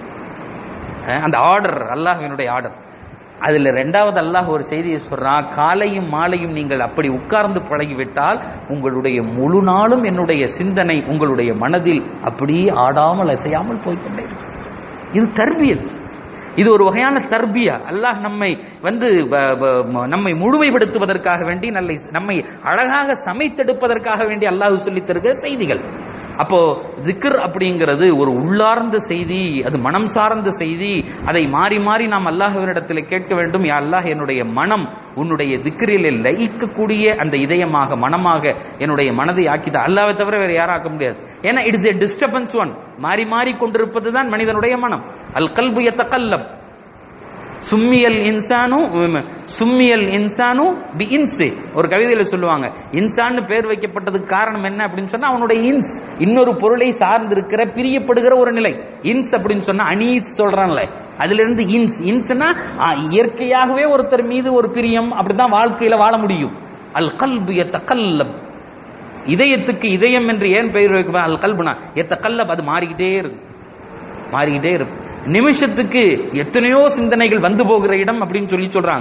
அஹ் அந்த ஆர்டர் அல்லாஹ்வினுடைய ஆர்டர் அதுல ரெண்டாவது அல்லாஹ் ஒரு செய்தியை சொல்றான் காலையும் மாலையும் நீங்கள் அப்படி உட்கார்ந்து பழகிவிட்டால் உங்களுடைய முழு நாளும் என்னுடைய சிந்தனை உங்களுடைய மனதில் அப்படியே ஆடாமல் அசையாமல் போய்க்கொண்டே இருக்கும் இது தர்பியத் இது ஒரு வகையான தர்பியா அல்லாஹ் நம்மை வந்து ப- ப- ம- நம்மை முழுமைப்படுத்துவதற்காக வேண்டி நல்லை நம்மை அழகாக சமைத்தெடுப்பதற்காக வேண்டி அல்லாஹ் சொல்லித் தருகிற செய்திகள் அப்போ திக்ர் அப்படிங்கிறது ஒரு உள்ளார்ந்த செய்தி அது மனம் சார்ந்த செய்தி அதை மாறி மாறி நாம் அல்லாஹ்வினிடத்தில் கேட்க வேண்டும் யா அல்லாஹ் என்னுடைய மனம் உன்னுடைய திக்ரில் லயிக்கக்கூடிய அந்த இதயமாக மனமாக என்னுடைய மனதை ஆக்கித அல்லாவை தவிர வேற யாரும் ஆக்க முடியாது ஏன்னா இட்ஸ் a டிஸ்டர்பன்ஸ் ஒன் மாறி மாறி கொண்டிருப்பது தான் மனிதனுடைய மனம் அல் கல்பு எத்தக்கல்லம் சும்மியல் இன்சானு உம், சும்மியல் இன்சானு பி இன்சு ஒரு கவிதையில சொல்லுவாங்க இன்சான்னு பேர் வைக்கப்பட்டதுக்கு காரணம் என்ன அப்படின்னு சொன்னா அவனுடைய இன்ஸ் இன்னொரு பொருளை சார்ந்து இருக்கிற பிரியப்படுகிற ஒரு நிலை இன்ஸ் அப்படின்னு சொன்னா அனீஸ் சொல்றான்ல அதுல இருந்து இன்ஸ் இன்ஸ்னா ஆ, இயற்கையாகவே ஒருத்தர் மீது ஒரு பிரியம் அப்படிதான் வாழ்க்கையில வாழ முடியும் அல் கல்பு எத்தக்கல்லம் இதயத்துக்கு இதயம் என்று ஏன் பெயர் வைக்க அல் கல்புனா எத்தக்கல்லப் அது மாறிக்கிட்டே இருக்கும் மாறிக்கிட்டே இருக்கும் நிமிஷத்துக்கு எத்தனையோ சிந்தனைகள் வந்து போகிற இடம் அப்படின்னு சொல்லி சொல்றாங்க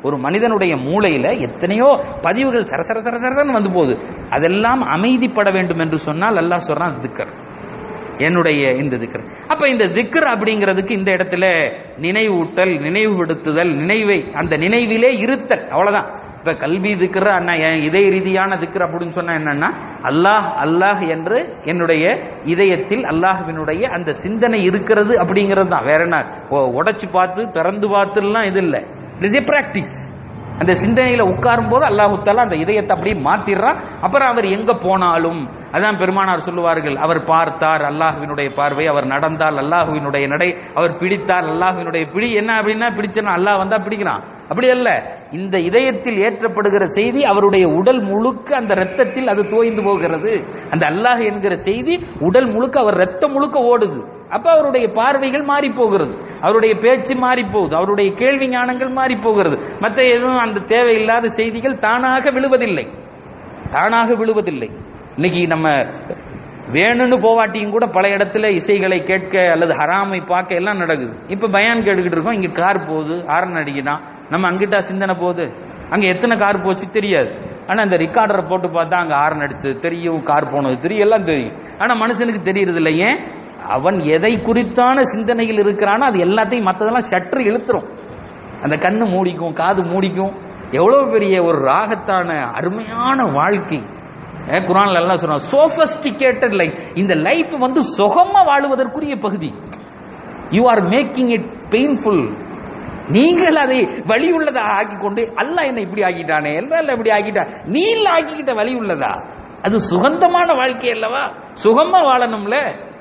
ஒரு மனிதனுடைய மூளையில எத்தனையோ பதிவுகள் சர சர சர சரன்னு வந்து போகுது அதெல்லாம் அமைதிப்பட வேண்டும் என்று சொன்னால் அல்லாஹ் சொல்றான் திக்கர் என்னுடைய இந்த திக்கர் அப்ப இந்த திக்கர் அப்படிங்கிறதுக்கு இந்த இடத்துல நினைவூட்டல் நினைவுபடுத்துதல் நினைவை அந்த நினைவிலே இருத்தல் அவ்வளவுதான் இப்ப கல்வி திக்கிற அண்ணா என் இதய ரீதியான திக்கர் அப்படின்னு சொன்னா என்னன்னா அல்லாஹ் அல்லாஹ் என்று என்னுடைய இதயத்தில் அல்லாஹ்வினுடைய அந்த சிந்தனை இருக்கிறது அப்படிங்கிறது தான் வேற என்ன ஒ- உடைச்சு பார்த்து திறந்து பார்த்துலாம் இது இல்லை இட் இஸ் ஏ பிராக்டிஸ் அந்த சிந்தனையில உட்காரும் போது அல்லாஹு தாலா அந்த இதயத்தை அப்படியே மாத்திடுறான் அப்புறம் அவர் எங்க போனாலும் அதான் பெருமானார் சொல்லுவார்கள் அவர் பார்த்தார் அல்லாஹ்வினுடைய பார்வை அவர் நடந்தால் அல்லாஹ்வினுடைய நடை அவர் பிடித்தார் அல்லாஹ்வினுடைய பிடி என்ன அப்படின்னா பிடிச்சனா அல்லாஹ் வந்தா பிடிக்கிறான் அப்படி அல்ல இந்த இதயத்தில் ஏற்றப்படுகிற செய்தி அவருடைய உடல் முழுக்க அந்த ரத்தத்தில் அது தோய்ந்து போகிறது அந்த அல்லாஹ் என்கிற செய்தி உடல் முழுக்க அவர் ரத்தம் முழுக்க ஓடுது அப்ப அவருடைய பார்வைகள் மாறி போகிறது அவருடைய பேச்சு மாறி போகுது அவருடைய கேள்வி ஞானங்கள் மாறி போகிறது மற்ற எதுவும் அந்த தேவையில்லாத செய்திகள் தானாக விழுவதில்லை தானாக விழுவதில்லை இன்னைக்கு நம்ம வேணும்னு போவாட்டியும் கூட பல இடத்துல இசைகளை கேட்க அல்லது ஹராமை பார்க்க எல்லாம் நடக்குது இப்ப பயான் கேட்டுக்கிட்டு இருக்கோம் இங்க கார் போகுது ஆரன் அடிக்கிறான் நம்ம அங்கிட்டா சிந்தனை போகுது அங்க எத்தனை கார் போச்சு தெரியாது ஆனா அந்த ரிகார்டரை போட்டு பார்த்தா அங்க ஆரன் அடிச்சு தெரியும் கார் போனது தெரியும் எல்லாம் தெரியும் ஆனா மனுஷனுக்கு தெரியறது இல்லை ஏன் அவன் எதை குறித்தான சிந்தனையில் இருக்கிறானோ அது எல்லாத்தையும் மற்றதெல்லாம் சற்று இழுத்துரும் அந்த கண்ணு மூடிக்கும் காது மூடிக்கும் எவ்வளவு பெரிய ஒரு ராகத்தான அருமையான வாழ்க்கை அஹ் குரான்ல எல்லாம் சொல்றான் சோபஸ்டிகேட்டட் லைஃப் இந்த லைஃப் வந்து சுகமா வாழுவதற்குரிய பகுதி you are making it painful நீங்கள் அதை வழி உள்ளதா ஆக்கி கொண்டு அல்லாஹ் என்ன இப்படி ஆக்கிட்டானே எல்லாம் இப்படி ஆக்கிட்டா நீ இல்ல ஆக்கிக்கிட்ட வழி உள்ளதா அது சுகந்தமான வாழ்க்கை அல்லவா சுகமா வாழணும்ல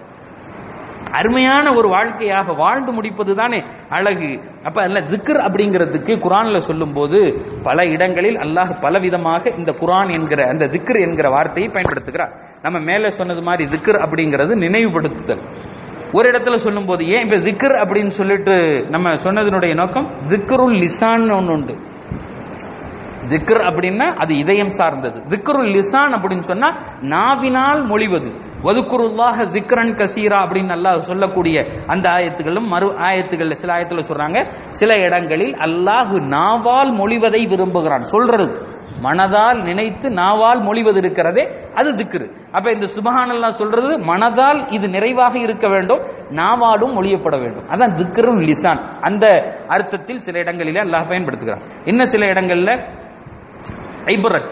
அருமையான ஒரு வாழ்க்கையாக வாழ்ந்து முடிப்பது தானே அழகு அப்ப அல்ல திக்ர் அப்படிங்கிறதுக்கு குரான்ல சொல்லும்போது பல இடங்களில் அல்லாஹ் பலவிதமாக இந்த குரான் என்கிற அந்த திக்ர் என்கிற வார்த்தையை பயன்படுத்துகிறார் நம்ம மேலே சொன்னது மாதிரி திக்ர் அப்படிங்கிறது நினைவுபடுத்துதல் ஒரு இடத்துல சொல்லும்போது ஏன் இப்ப திக்ர் அப்படின்னு சொல்லிட்டு நம்ம சொன்னதனுடைய நோக்கம் திக்ருல் லிசான் ஒன்று உண்டு திக்ர் அப்படின்னா அது இதயம் சார்ந்தது திக்ருல் லிசான் அப்படின்னு சொன்னா நாவினால் மொழிவது வதுக்குருல்லாஹ திக்ரன் கசீரா அப்படின்னு அல்லாஹ் சொல்லக்கூடிய அந்த ஆயத்துகளும் மறு ஆயத்துகள்ல சில ஆயத்துல சொல்றாங்க சில இடங்களில் அல்லாஹ் நாவால் மொழிவதை விரும்புகிறான் சொல்றது மனதால் நினைத்து நாவால் மொழிவது இருக்கிறதே அது திக்ரு அப்ப இந்த சுபஹானல்லாஹ் சொல்றது மனதால் இது நிறைவாக இருக்க வேண்டும் நாவாலும் மொழியப்பட வேண்டும் அதான் திக்ருல் லிசான் அந்த அர்த்தத்தில் சில இடங்களிலே அல்லாஹ் பயன்படுத்துகிறான் இன்னும் சில இடங்கள்ல ஐபரத்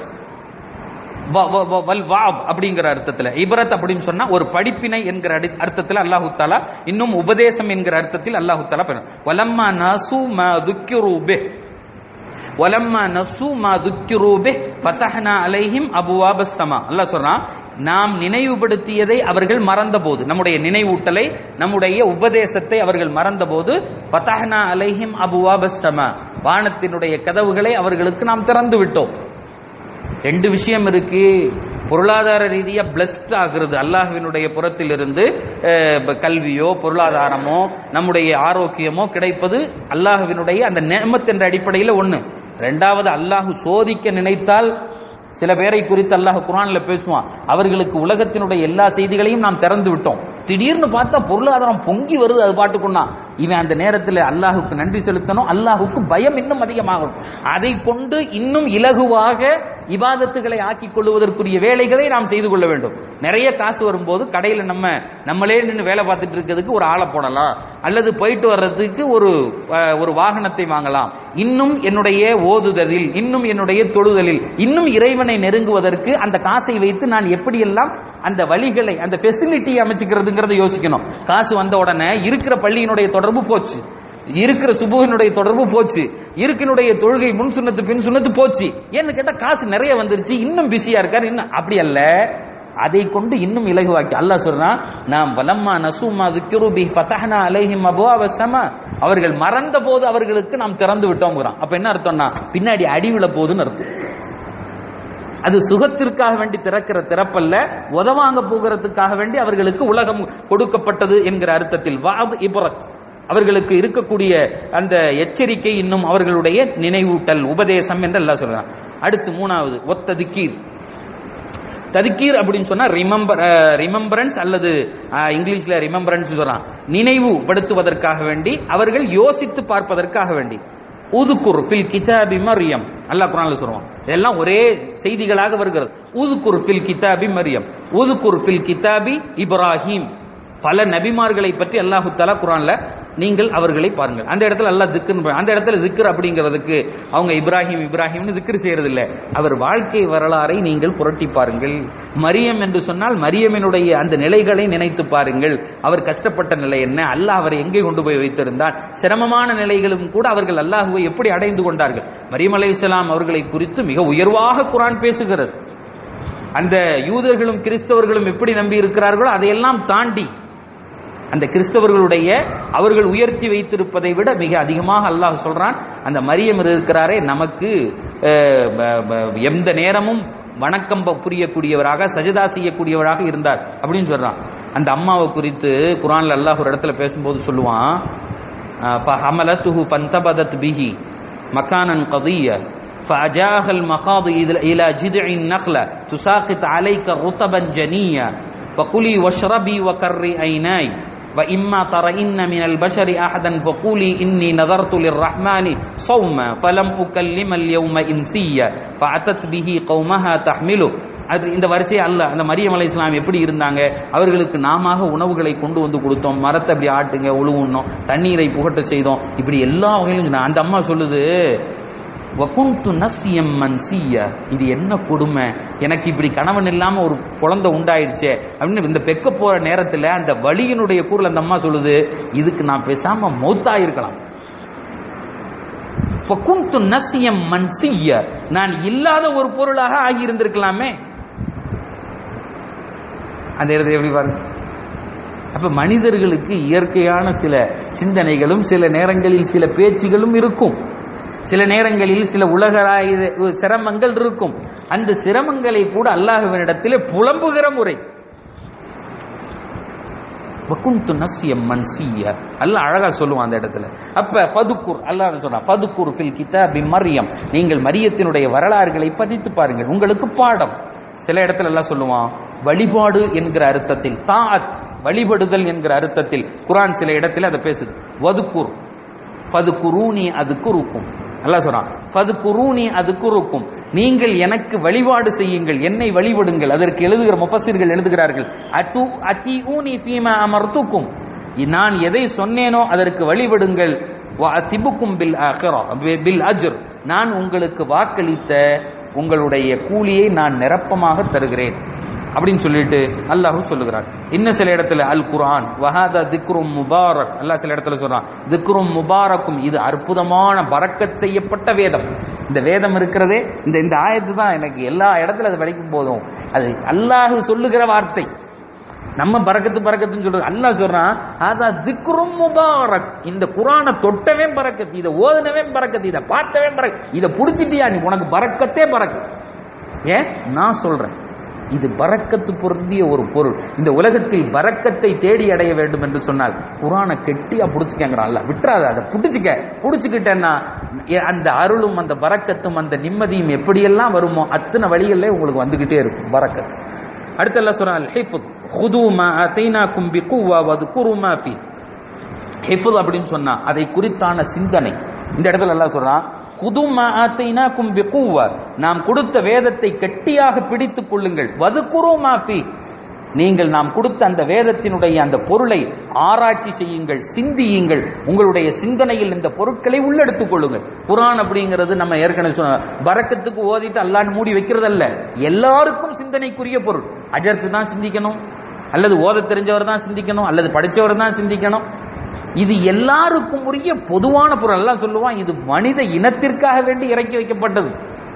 வ- வ- வ- வல் வாப் அப்படிங்கிற அர்த்தத்துல இபரத் அப்படின்னு சொன்னா ஒரு படிப்பினை என்கிற அடி- அர்த்தத்துல அல்லாஹு தாலா இன்னும் உபதேசம் என்கிற அர்த்தத்தில் அல்லாஹு தாலா பயன் வலம்மா நசு ம துக்கிரு பிஹ் வலம்மா நசு மா துக்கிரு பிஹ் ஃபதஹ்னா அலைஹிம் அபுவாபஸ் ஸமா அல்லாஹ் சொல்றான் நாம் நினைவுபடுத்தியதை அவர்கள் மறந்தபோது நம்முடைய நினைவூட்டலை நம்முடைய உபதேசத்தை அவர்கள் மறந்தபோது ஃபதஹ்னா அலைஹிம் அபுவாபஸ் ஸமா வானத்தினுடைய கதவுகளை அவர்களுக்கு நாம் திறந்து விட்டோம் ரெண்டு விஷயம் இருக்கு பொருளாதார ரீதியா பிளஸ்ட் ஆகிறது அல்லாஹ்வினுடைய புறத்திலிருந்து அஹ், ப- கல்வியோ பொருளாதாரமோ நம்முடைய ஆரோக்கியமோ கிடைப்பது அல்லாஹ்வினுடைய அந்த நேமத் என்ற அடிப்படையில் ஒண்ணு ரெண்டாவது அல்லாஹ் சோதிக்க நினைத்தால் சில பேரை குறித்து அல்லாஹ் குர்ஆன்ல பேசுவான் அவர்களுக்கு உலகத்தினுடைய எல்லா செய்திகளையும் நாம் திறந்து விட்டோம் திடீர்னு பார்த்தா பொருளாதாரம் பொங்கி வருது அது பாட்டுக்குன்னா இவன் அந்த நேரத்தில் அல்லாஹுக்கு நன்றி செலுத்தணும் அல்லாஹுக்கு பயம் இன்னும் அதிகமாகும் அதை கொண்டு இன்னும் இலகுவாக இபாதத்துகளை ஆக்கிக் கொள்வதற்குரிய வேலைகளை நாம் செய்து கொள்ள வேண்டும் நிறைய காசு வரும்போது கடையில் நம்ம நம்மளே நின்று வேலை பார்த்துட்டு இருக்கிறதுக்கு ஒரு ஆளை போடலாம் அல்லது போயிட்டு வர்றதுக்கு ஒரு அஹ், ஒரு வாகனத்தை வாங்கலாம் இன்னும் என்னுடைய ஓதுதலில் இன்னும் என்னுடைய தொழுதலில் இன்னும் இறைவனை நெருங்குவதற்கு அந்த காசை வைத்து நான் எப்படியெல்லாம் அந்த வழிகளை அந்த ஃபெசிலிட்டி அமைச்சுக்கிறதுங்கிறத யோசிக்கணும் காசு வந்த உடனே இருக்கிற பள்ளியினுடைய தொடர்பு போச்சு இருக்கிற சுபுகனுடைய தொடர்பு போச்சு இருக்கினுடைய தொழுகை முன் சுண்ணத்து பின் சுண்ணத்து போச்சு ஏன்னு கேட்டா காசு நிறைய வந்துருச்சு இன்னும் பிஸியா இருக்காரு இன்னும் அப்படி அல்ல அதை கொண்டு இன்னும் இலகுவாக்கி அல்லாஹ் சொல்றான் நாம் வலம்மா நசுமா துக்கிருபி ஃபதஹ்னா அலைஹிம் அபுவாப ஸமா அவர்கள் மறந்த போது அவர்களுக்கு நாம் திறந்து விட்டோம்ங்கிறான் அப்ப என்ன அர்த்தம்னா பின்னாடி அடி விழ போகுதுன்னு அர்த்தம் அது சுகத்திற்காக வேண்டி திறக்கிற திறப்பல்ல உதவாங்க போகிறதுக்காக வேண்டி அவர்களுக்கு உலகம் கொடுக்கப்பட்டது என்கிற அர்த்தத்தில் வாப் இபரத் அவர்களுக்கு இருக்கக்கூடிய அந்த எச்சரிக்கை இன்னும் அவர்களுடைய நினைவூட்டல் உபதேசம் என்று எல்லாம் சொல்றான் அடுத்து மூணாவது ஒத்த திக்கீர் ததுக்கீர் அப்படின்னு சொன்னா ரிமெம்பர் ரிமெம்பரன்ஸ் அல்லது அஹ், இங்கிலீஷ்ல ரிமெம்பரன்ஸ் சொல்றான் நினைவு படுத்துவதற்காக வேண்டி அவர்கள் யோசித்து பார்ப்பதற்காக வேண்டி உதுக்குர் ஃபில் கிதாபி மரியம் அல்லாஹ் குரான்ல சொல்லுவான் இதெல்லாம் ஒரே செய்திகளாக வருகிறது உதுக்குர் ஃபில் கிதாபி மரியம் உதுக்குர் ஃபில் கிதாபி இப்ராஹிம் பல நபிமார்களை பற்றி அல்லாஹு தஆலா குரான்ல நீங்கள் அவர்களை பாருங்கள் அந்த இடத்துல அல்லாஹ் திக்ரு அந்த இடத்துல திக்ர் அப்படிங்கிறதுக்கு அவங்க இப்ராஹிம் இப்ராஹிம்னு திக்ரு செய்யறது இல்ல அவர் வாழ்க்கை வரலாறை நீங்கள் புரட்டி பாருங்கள் மரியம் என்று சொன்னால் மரியமினுடைய அந்த நிலைகளை நினைத்து பாருங்கள் அவர் கஷ்டப்பட்ட நிலை என்ன அல்லாஹ் அவரை எங்கே கொண்டு போய் வைத்திருந்தார் சிரமமான நிலைகளும் கூட அவர்கள் அல்லாஹுவை எப்படி அடைந்து கொண்டார்கள் மரியம் அலைஹிஸ்ஸலாம் அவர்களை குறித்து மிக உயர்வாக குரான் பேசுகிறது அந்த யூதர்களும் கிறிஸ்தவர்களும் எப்படி நம்பி இருக்கிறார்களோ அதையெல்லாம் தாண்டி அந்த கிறிஸ்தவர்களுடைய அவர்கள் உயர்த்தி வைத்திருப்பதை விட மிக அதிகமாக அல்லாஹ் சொல்றான் அந்த மரியம் இருக்கிறாரே நமக்கு அஹ், ப- ப- எந்த நேரமும் வணக்கம் ப- புரியக்கூடியவராக சஜதா செய்யக்கூடியவராக இருந்தார் அப்படின்னு சொல்றான் அந்த அம்மாவை குறித்து குரான்ல அல்லாஹ் ஒரு இடத்துல பேசும்போது சொல்லுவான் فحملته فانتبذت به مكانا قضيا فأجاها المخاض إذ- إلى جذع النخلة تساقط عليك رطبا جنيا فكلي واشربي وكري عيناي وإما ترين من البشر أحدا فقولي إني نذرت للرحمن صوما فلم أكلم اليوم إنسيا فأتت به قومها تحمله அது இந்த வரிசை அல்ல அந்த மரியம் அலை இஸ்லாம் எப்படி இருந்தாங்க அவர்களுக்கு நாம உணவுகளை கொண்டு வந்து கொடுத்தோம் மரத்தை அப்படி ஆட்டுங்க உழுவுனோம் தண்ணீரை புகட்ட செய்தோம் இப்படி எல்லா வகையிலும் சொன்னாங்க. அந்த அம்மா சொல்லுது வகுந்து நசியம் மன்சிய இது என்ன கொடுமை எனக்கு இப்படி கணவன் இல்லாம ஒரு குழந்தை உண்டாயிடுச்சே அப்படின்னு இந்த பெக்க போற நேரத்துல அந்த வலியினுடைய கூறல் அந்த அம்மா சொல்லுது இதுக்கு நான் பேசாம மௌத்தா இருக்கலாம் ஃபகுந்து நசியம் மன்சிய நான் இல்லாத ஒரு பொருளாக ஆகியிருந்திருக்கலாமே அந்த இடத்துல எப்படி பாருங்க அப்ப மனிதர்களுக்கு இயற்கையான சில சிந்தனைகளும் சில நேரங்களில் சில பேச்சுகளும் இருக்கும் சில நேரங்களில் சில உலகளாய சிரமங்கள் இருக்கும் அந்த சிரமங்களை கூட அல்லாஹ்வினிடத்திலே புலம்புகிற முறை வகுந்து நஸ்யம் மன்சிய அல்லாஹ் அழகா சொல்லுவான் அந்த இடத்துல அப்ப ஃபதுக்குர் அல்லாஹ் சொல்றான் ஃபதுக்குர் ஃபில் கிதாபி மரியம் நீங்கள் மரியத்தினுடைய வரலாறுகளை பதித்து பாருங்கள் உங்களுக்கு பாடம் சில இடத்துல எல்லாம் சொல்லுவான் வழிபாடு என்கிற அர்த்தத்தில் தாத் வழிபடுதல் என்கிற அர்த்தத்தில் குரான் சில இடத்துல அதை பேசுது வதுக்குர் ஃபதுக்குரூனி அதுக்குருக்கும் அல்லாஹ் சொல்றான் ஃபதுக்குரூனி அதுக்குருக்கும் நீங்கள் எனக்கு வழிபாடு செய்யுங்கள் என்னை வழிபடுங்கள் அதற்கு எழுதுகிற முஃபஸிர்கள் எழுதுகிறார்கள் அத்து அத்தி ஊனி ஃபீமா அமர்த்துக்கும் நான் எதை சொன்னேனோ அதற்கு வழிபடுங்கள் திபுக்கும் பில் ஆஹிரா பில் அஜ்ர் நான் உங்களுக்கு வாக்களித்த உங்களுடைய கூலியை நான் நிரப்பமாக தருகிறேன் அப்படின்னு சொல்லிட்டு அல்லாஹ் சொல்லுகிறார் இன்னும் சில இடத்துல அல் குர்ஆன் வஹாதா திக்ரும் முபாரக் அல்லாஹ் சில இடத்துல சொல்றான் திக்ரும் முபாரக்கும் இது அற்புதமான பரக்கத் செய்யப்பட்ட வேதம் இந்த வேதம் இருக்கிறதே இந்த இந்த ஆயத்து தான் எனக்கு எல்லா இடத்துல அது படிக்கும் போதும் அது அல்லாஹ் சொல்லுகிற வார்த்தை நம்ம பரக்கத்து பரக்கத்துன்னு சொல்றது அல்லாஹ் சொல்றான் அதா திக்ரும் முபாரக் இந்த குரானை தொட்டவே பரக்கத்து இதை ஓதுனவே பரக்கத்து இதை பார்த்தவே பரக்கத்து இதை புடிச்சிட்டியா நீ உனக்கு பரக்கத்தே பரக்கத்து ஏன் நான் சொல்றேன் இது பரக்கத்து பொருந்திய ஒரு பொருள் இந்த உலகத்தில் பரக்கத்தை தேடி அடைய வேண்டும் என்று சொன்னால் குரானை கெட்டியா புடிச்சுக்கங்கிறான் அல்ல விட்டுறாத அதை புடிச்சுக்க புடிச்சுக்கிட்டேன்னா எ- அந்த அருளும் அந்த பரக்கத்தும் அந்த நிம்மதியும் எப்படியெல்லாம் வருமோ அத்தனை வழிகளிலே உங்களுக்கு வந்துகிட்டே இருக்கும் பரக்கத் அடுத்து எல்லாம் சொல்றான் ஹிஃபுத் ஹுது மா அதைனாக்கும் பிகுவா வதுகுரு மா ஃபி ஹிஃபுத் அப்படின்னு சொன்னா அதை குறித்தான சிந்தனை இந்த இடத்துல எல்லாம் சொல்றான் குதுமா ஆத்தைனாக்கும் பிகுவா நாம் கொடுத்த வேதத்தை கெட்டியாக பிடித்துக் கொள்ளுங்கள் வதுகுரு மாஃபி நீங்கள் நாம் கொடுத்த அந்த வேதத்தினுடைய அந்த பொருளை ஆராய்ச்சி செய்யுங்கள் சிந்தியுங்கள் உங்களுடைய சிந்தனையில் இந்த பொருட்களை உள்ளெடுத்துக் கொள்ளுங்கள் குரான் அப்படிங்கிறது நம்ம ஏற்கனவே சொன்ன பரக்கத்துக்கு ஓதிட்டு அல்லான்னு மூடி வைக்கிறதல்ல எல்லாருக்கும் சிந்தனைக்குரிய பொருள் அஜர்த்து தான் சிந்திக்கணும் அல்லது ஓத தெரிஞ்சவர் தான் சிந்திக்கணும் அல்லது படிச்சவர் தான் சிந்திக்கணும் இது எல்லாருக்கும் உரிய பொதுவான பொருள் எல்லாம் சொல்லுவான் இது மனித இனத்திற்காக வேண்டி இறக்கி வைக்கப்பட்டது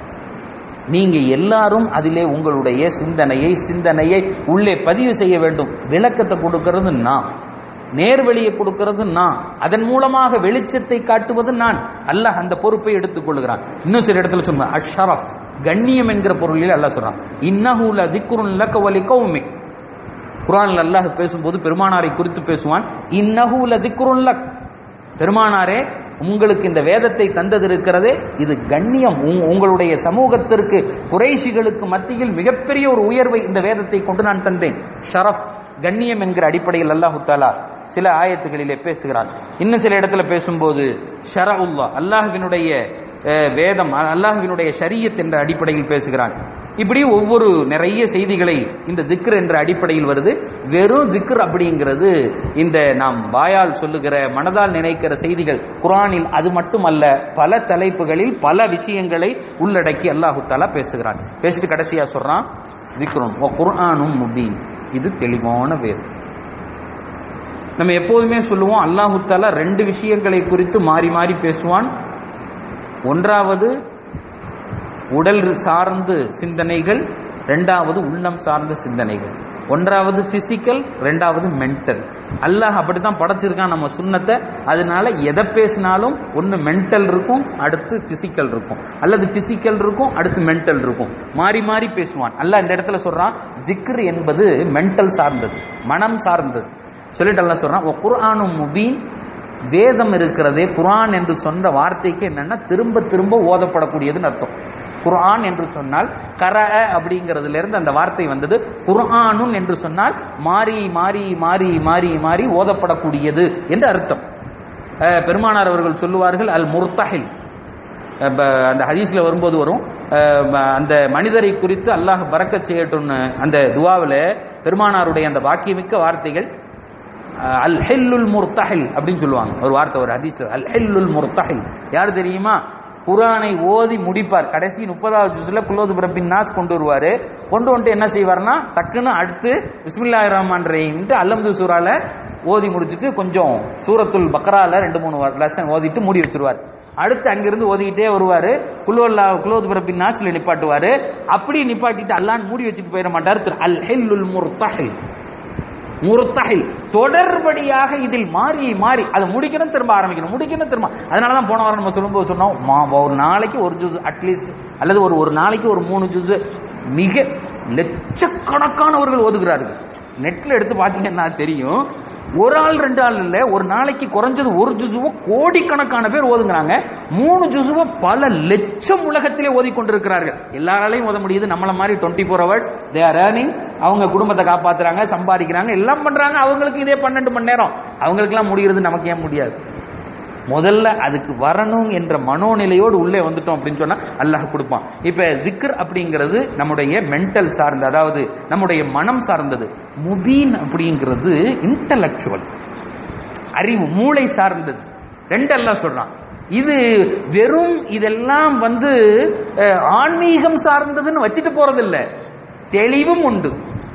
நீங்க எல்லாரும் அதிலே உங்களுடைய சிந்தனையை சிந்தனையை உள்ளே பதிவு செய்ய வேண்டும் விளக்கத்தை கொடுக்கிறது நான் நேர்வழியை கொடுக்கிறது நான் அதன் மூலமாக வெளிச்சத்தை காட்டுவது நான் அல்லாஹ் அந்த பொறுப்பை எடுத்துக் கொள்கிறான் இன்னும் சில இடத்துல சொல்லுங்க அஷ்ஷரப் கண்ணியம் என்கிற பொருளில் அல்லாஹ் சொல்றான் இன்னஹூல திக்ருன் லக்க வலி கௌமிக் குரான்ல அல்லாஹ் பேசும்போது பெருமானாரை குறித்து பேசுவான் இன்னஹூல திக்ருன் லக் பெருமானாரே உங்களுக்கு இந்த வேதத்தை தந்தது இருக்கிறதே இது கண்ணியம் உங்- உங்களுடைய சமூகத்திற்கு குறைஷிகளுக்கு மத்தியில் மிகப்பெரிய ஒரு உயர்வை இந்த வேதத்தை கொண்டு நான் தந்தேன் ஷரஃப் கண்ணியம் என்கிற அடிப்படையில் அல்லாஹு தாலா சில ஆயத்துகளிலே பேசுகிறான் இன்னும் சில இடத்துல பேசும்போது ஷரஉல்லா அல்லாஹ்வினுடைய அஹ், வேதம் அல்லாஹ்வினுடைய ஷரியத் என்ற அடிப்படையில் பேசுகிறான் இப்படி ஒவ்வொரு நிறைய செய்திகளை இந்த திக்ர் என்ற அடிப்படையில் வருது வெறும் திக்ர் அப்படிங்கிறது இந்த நாம் வாயால் சொல்லுகிற மனதால் நினைக்கிற செய்திகள் குர்ஆனில் அது மட்டுமல்ல பல தலைப்புகளில் பல விஷயங்களை உள்ளடக்கி அல்லாஹு தாலா பேசுகிறான் பேசிட்டு கடைசியா சொல்றான் திக்ரும் குர்ஆனும் முபீன் இது தெளிவான வேதம் நம்ம எப்போதுமே சொல்லுவோம் அல்லாஹு தாலா ரெண்டு விஷயங்களை குறித்து மாறி மாறி பேசுவான் ஒன்றாவது உடல் சார்ந்து சிந்தனைகள் ரெண்டாவது உள்ளம் சார்ந்த சிந்தனைகள் ஒன்றாவது பிசிக்கல் ரெண்டாவது மென்டல் அல்லாஹ் அப்படித்தான் படைச்சிருக்கான் நம்ம சுண்ணத்தை அதனால எதை பேசினாலும் ஒன்று மென்டல் இருக்கும் அடுத்து பிசிக்கல் இருக்கும் அல்லது பிசிக்கல் இருக்கும் அடுத்து மென்டல் இருக்கும் மாறி மாறி பேசுவான் அல்லாஹ் இந்த இடத்துல சொல்றான் திக்ர் என்பது மென்டல் சார்ந்தது மனம் சார்ந்தது சொல்லிட்டு அல்லாஹ் சொல்றான் "வ குர்ஆனும் முபீன் வேதம் இருக்கிறதே குர்ஆன் என்று சொன்ன வார்த்தைக்கு என்னன்னா திரும்ப திரும்ப ஓதப்படக்கூடியதுன்னு அர்த்தம் குர்ஆன் என்று சொன்னால் கர அப்படிங்கிறதுல இருந்து அந்த வார்த்தை வந்தது குர்ஆனுன் என்று சொன்னால் மாறி மாறி மாறி மாறி மாறி ஓதப்படக்கூடியது என்று அர்த்தம் அஹ், பெருமானார் அவர்கள் சொல்லுவார்கள் அல் முர்தஹில் அஹ், ப- அந்த ஹதீஸ்ல வரும்போது வரும் அஹ், ப- அந்த மனிதரை குறித்து அல்லாஹ் பறக்கச் செய்யட்டும்னு அந்த துவாவில் பெருமானாருடைய அந்த வாக்கியமிக்க வார்த்தைகள் அஹ், அல் ஹெல்லுல் முர்தஹில் அப்படின்னு சொல்லுவாங்க ஒரு வார்த்தை ஒரு ஹதீஸ்ல அல் ஹெல்லுல் முர்தஹில் யார் தெரியுமா குர்ஆனை ஓதி முடிப்பார் கடைசி முப்பதாவது ஜுஸ்ல குலோது பிரபின் நாஸ் கொண்டு வருவாரு கொண்டு வந்துட்டு என்ன செய்வார்னா டக்குன்னு அடுத்து பிஸ்மில்லாஹிர் ரஹ்மான் ரஹீம்ட்டு அல்லம்து சூறால ஓதி முடிச்சிட்டு கொஞ்சம் சூரத்துல் பக்ரால ரெண்டு மூணு லெசன் ஓதிட்டு மூடி வச்சிருவார் அடுத்து அங்கிருந்து ஓதிக்கிட்டே வருவாரு குலோல்லா குலோது பிரபின் நாஸ்ல நிப்பாட்டுவாரு அப்படி நிப்பாட்டிட்டு அல்லான்னு மூடி வச்சுட்டு போயிட மாட்டார் திரு அல் ஹெல்லுல் முர்தஹில் முர்த்தஹில் தொடர்படியாக இதில் மாறி மாறி அதை முடிக்கணும் திரும்ப ஆரம்பிக்கணும் முடிக்கணும் திரும்ப அதனால தான் போன வாரம் நம்ம சொல்லும்போது சொன்னோம் மா ஒரு நாளைக்கு ஒரு ஜூஸ் அட்லீஸ்ட் அல்லது ஒரு ஒரு நாளைக்கு ஒரு மூணு ஜூஸ் மிக லட்சக்கணக்கானவர்கள் ஓதுகிறார்கள் நெட்ல எடுத்து பார்த்தீங்கன்னா தெரியும் ஒரு ஆள் ரெண்டு ஆள் இல்ல ஒரு நாளைக்கு குறைஞ்சது ஒரு ஜுசுவோ கோடிக்கணக்கான பேர் ஓதுங்கிறாங்க மூணு ஜுசுவோ பல லட்சம் உலகத்திலே ஓதிக்கொண்டிருக்கிறார்கள் எல்லாராலையும் ஓத முடியுது நம்மள மாதிரி twenty four hours they are earning அவங்க குடும்பத்தை காப்பாத்துறாங்க சம்பாதிக்கிறாங்க எல்லாம் பண்றாங்க அவங்களுக்கு இதே பன்னெண்டு மணி நேரம் அவங்களுக்கெல்லாம் முடிகிறது நமக்கு ஏன் முடியாது முதல்ல அதுக்கு வரணும் என்ற மனோநிலையோடு உள்ளே வந்துட்டோம் அப்படின்னு சொன்னா அல்லாஹ் கொடுப்பான் இப்ப திக்ர் அப்படிங்கிறது நம்முடைய மென்டல் சார்ந்த அதாவது நம்முடைய மனம் சார்ந்தது முபீன் அப்படிங்கிறது இன்டலெக்சுவல் அறிவு மூளை சார்ந்தது ரெண்டெல்லாம் சொல்றான் இது வெறும் இதெல்லாம் வந்து அஹ், ஆன்மீகம் சார்ந்ததுன்னு வச்சுட்டு போறதில்ல தெளிவும் உண்டு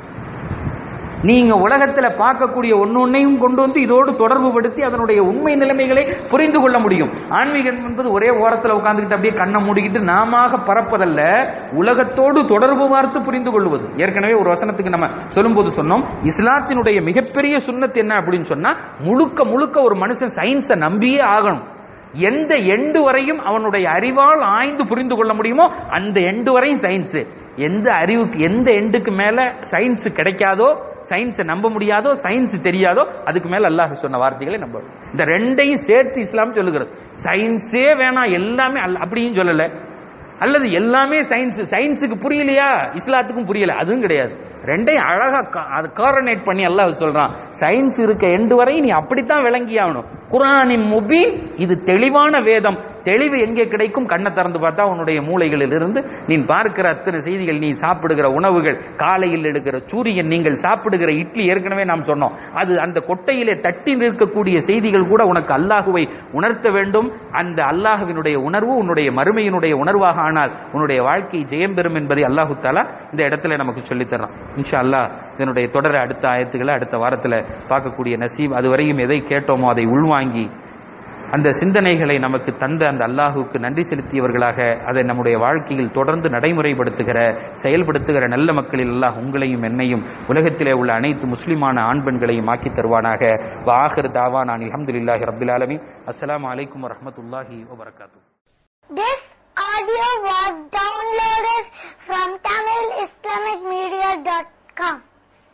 நீங்க உலகத்துல பார்க்கக்கூடிய ஒன்னு ஒன்னையும் கொண்டு வந்து இதோடு தொடர்பு படுத்தி அதனுடைய உண்மை நிலைமைகளை புரிந்து கொள்ள முடியும் ஆன்மீகம் என்பது ஒரே ஓரத்துல உட்கார்ந்துக்கிட்டு அப்படியே கண்ணை மூடிக்கிட்டு நாமாக பறப்பதல்ல உலகத்தோடு தொடர்பு பார்த்து புரிந்து கொள்வது ஏற்கனவே ஒரு வசனத்துக்கு நம்ம சொல்லும்போது சொன்னோம் இஸ்லாத்தினுடைய மிகப்பெரிய சுன்னத்து என்ன அப்படின்னு சொன்னா முழுக்க முழுக்க ஒரு மனுஷன் சயின்ஸை நம்பியே ஆகணும் எந்த எண்டு வரையும் அவனுடைய அறிவால் ஆய்ந்து புரிந்து கொள்ள முடியுமோ அந்த எண்டு வரையும் சயின்ஸ் எந்த அறிவுக்கு எந்த எண்டுக்கு மேல சயின்ஸ் கிடைக்காதோ சயின்ஸை நம்ப முடியாதோ சயின்ஸ் தெரியாதோ அதுக்கு மேல அல்லாஹ் சொன்ன வார்த்தைகளை நம்பணும் இந்த ரெண்டையும் சேர்த்து இஸ்லாம் சொல்லுகிறது சயின்ஸே வேணாம் எல்லாமே அல்ல அப்படியும் சொல்லல அல்லது எல்லாமே சயின்ஸ் சயின்ஸுக்கு புரியலையா இஸ்லாத்துக்கும் புரியல அதுவும் கிடையாது ரெண்டையும் அழகா கா- அது காரனேட் பண்ணி அல்லாஹ் சொல்றான் சயின்ஸ் இருக்க எண்டு வரை நீ அப்படித்தான் விளங்கி ஆகணும் குரானின் முபீன் இது தெளிவான வேதம் தெளிவு எங்கே கிடைக்கும் கண்ணை திறந்து பார்த்தா உன்னுடைய மூளைகளில் இருந்து நீ பார்க்கிற அத்தனை செய்திகள் நீ சாப்பிடுகிற உணவுகள் காலையில் எடுக்கிற சூரியன் நீங்கள் சாப்பிடுகிற இட்லி ஏற்கனவே நாம் சொன்னோம் அது அந்த கொட்டையிலே தட்டி நிற்கக்கூடிய செய்திகள் கூட உனக்கு அல்லாஹுவை உணர்த்த வேண்டும் அந்த அல்லாஹுவினுடைய உணர்வு உன்னுடைய மறுமையினுடைய உணர்வாக ஆனால் உன்னுடைய வாழ்க்கை ஜெயம் பெறும் என்பதை அல்லாஹு தாலா இந்த இடத்துல நமக்கு சொல்லித் தர்றான் இன்ஷா அல்லாஹ் இதனுடைய தொடர அடுத்த ஆயத்துக்களை அடுத்த வாரத்தில் பார்க்கக்கூடிய நசீப் அதுவரையும் எதை கேட்டோமோ அதை உள்வாங்கி அந்த சிந்தனைகளை நமக்கு தந்த அந்த அல்லாஹுக்கு நன்றி செலுத்தியவர்களாக அதை நம்முடைய வாழ்க்கையில் தொடர்ந்து நடைமுறைப்படுத்துகிற செயல்படுத்துகிற நல்ல மக்களில் அல்லாஹ் உங்களையும் என்னையும் உலகத்திலே உள்ள அனைத்து முஸ்லிமான ஆண் பெண்களையும் ஆக்கி தருவானாக வாஹர் தாவா நான் அலமதுல்லாஹி ரபில் ஆலமி அஸ்ஸலாமு அலைக்கும் வரஹ்மத்துல்லாஹி வபரகாத்து This audio was downloaded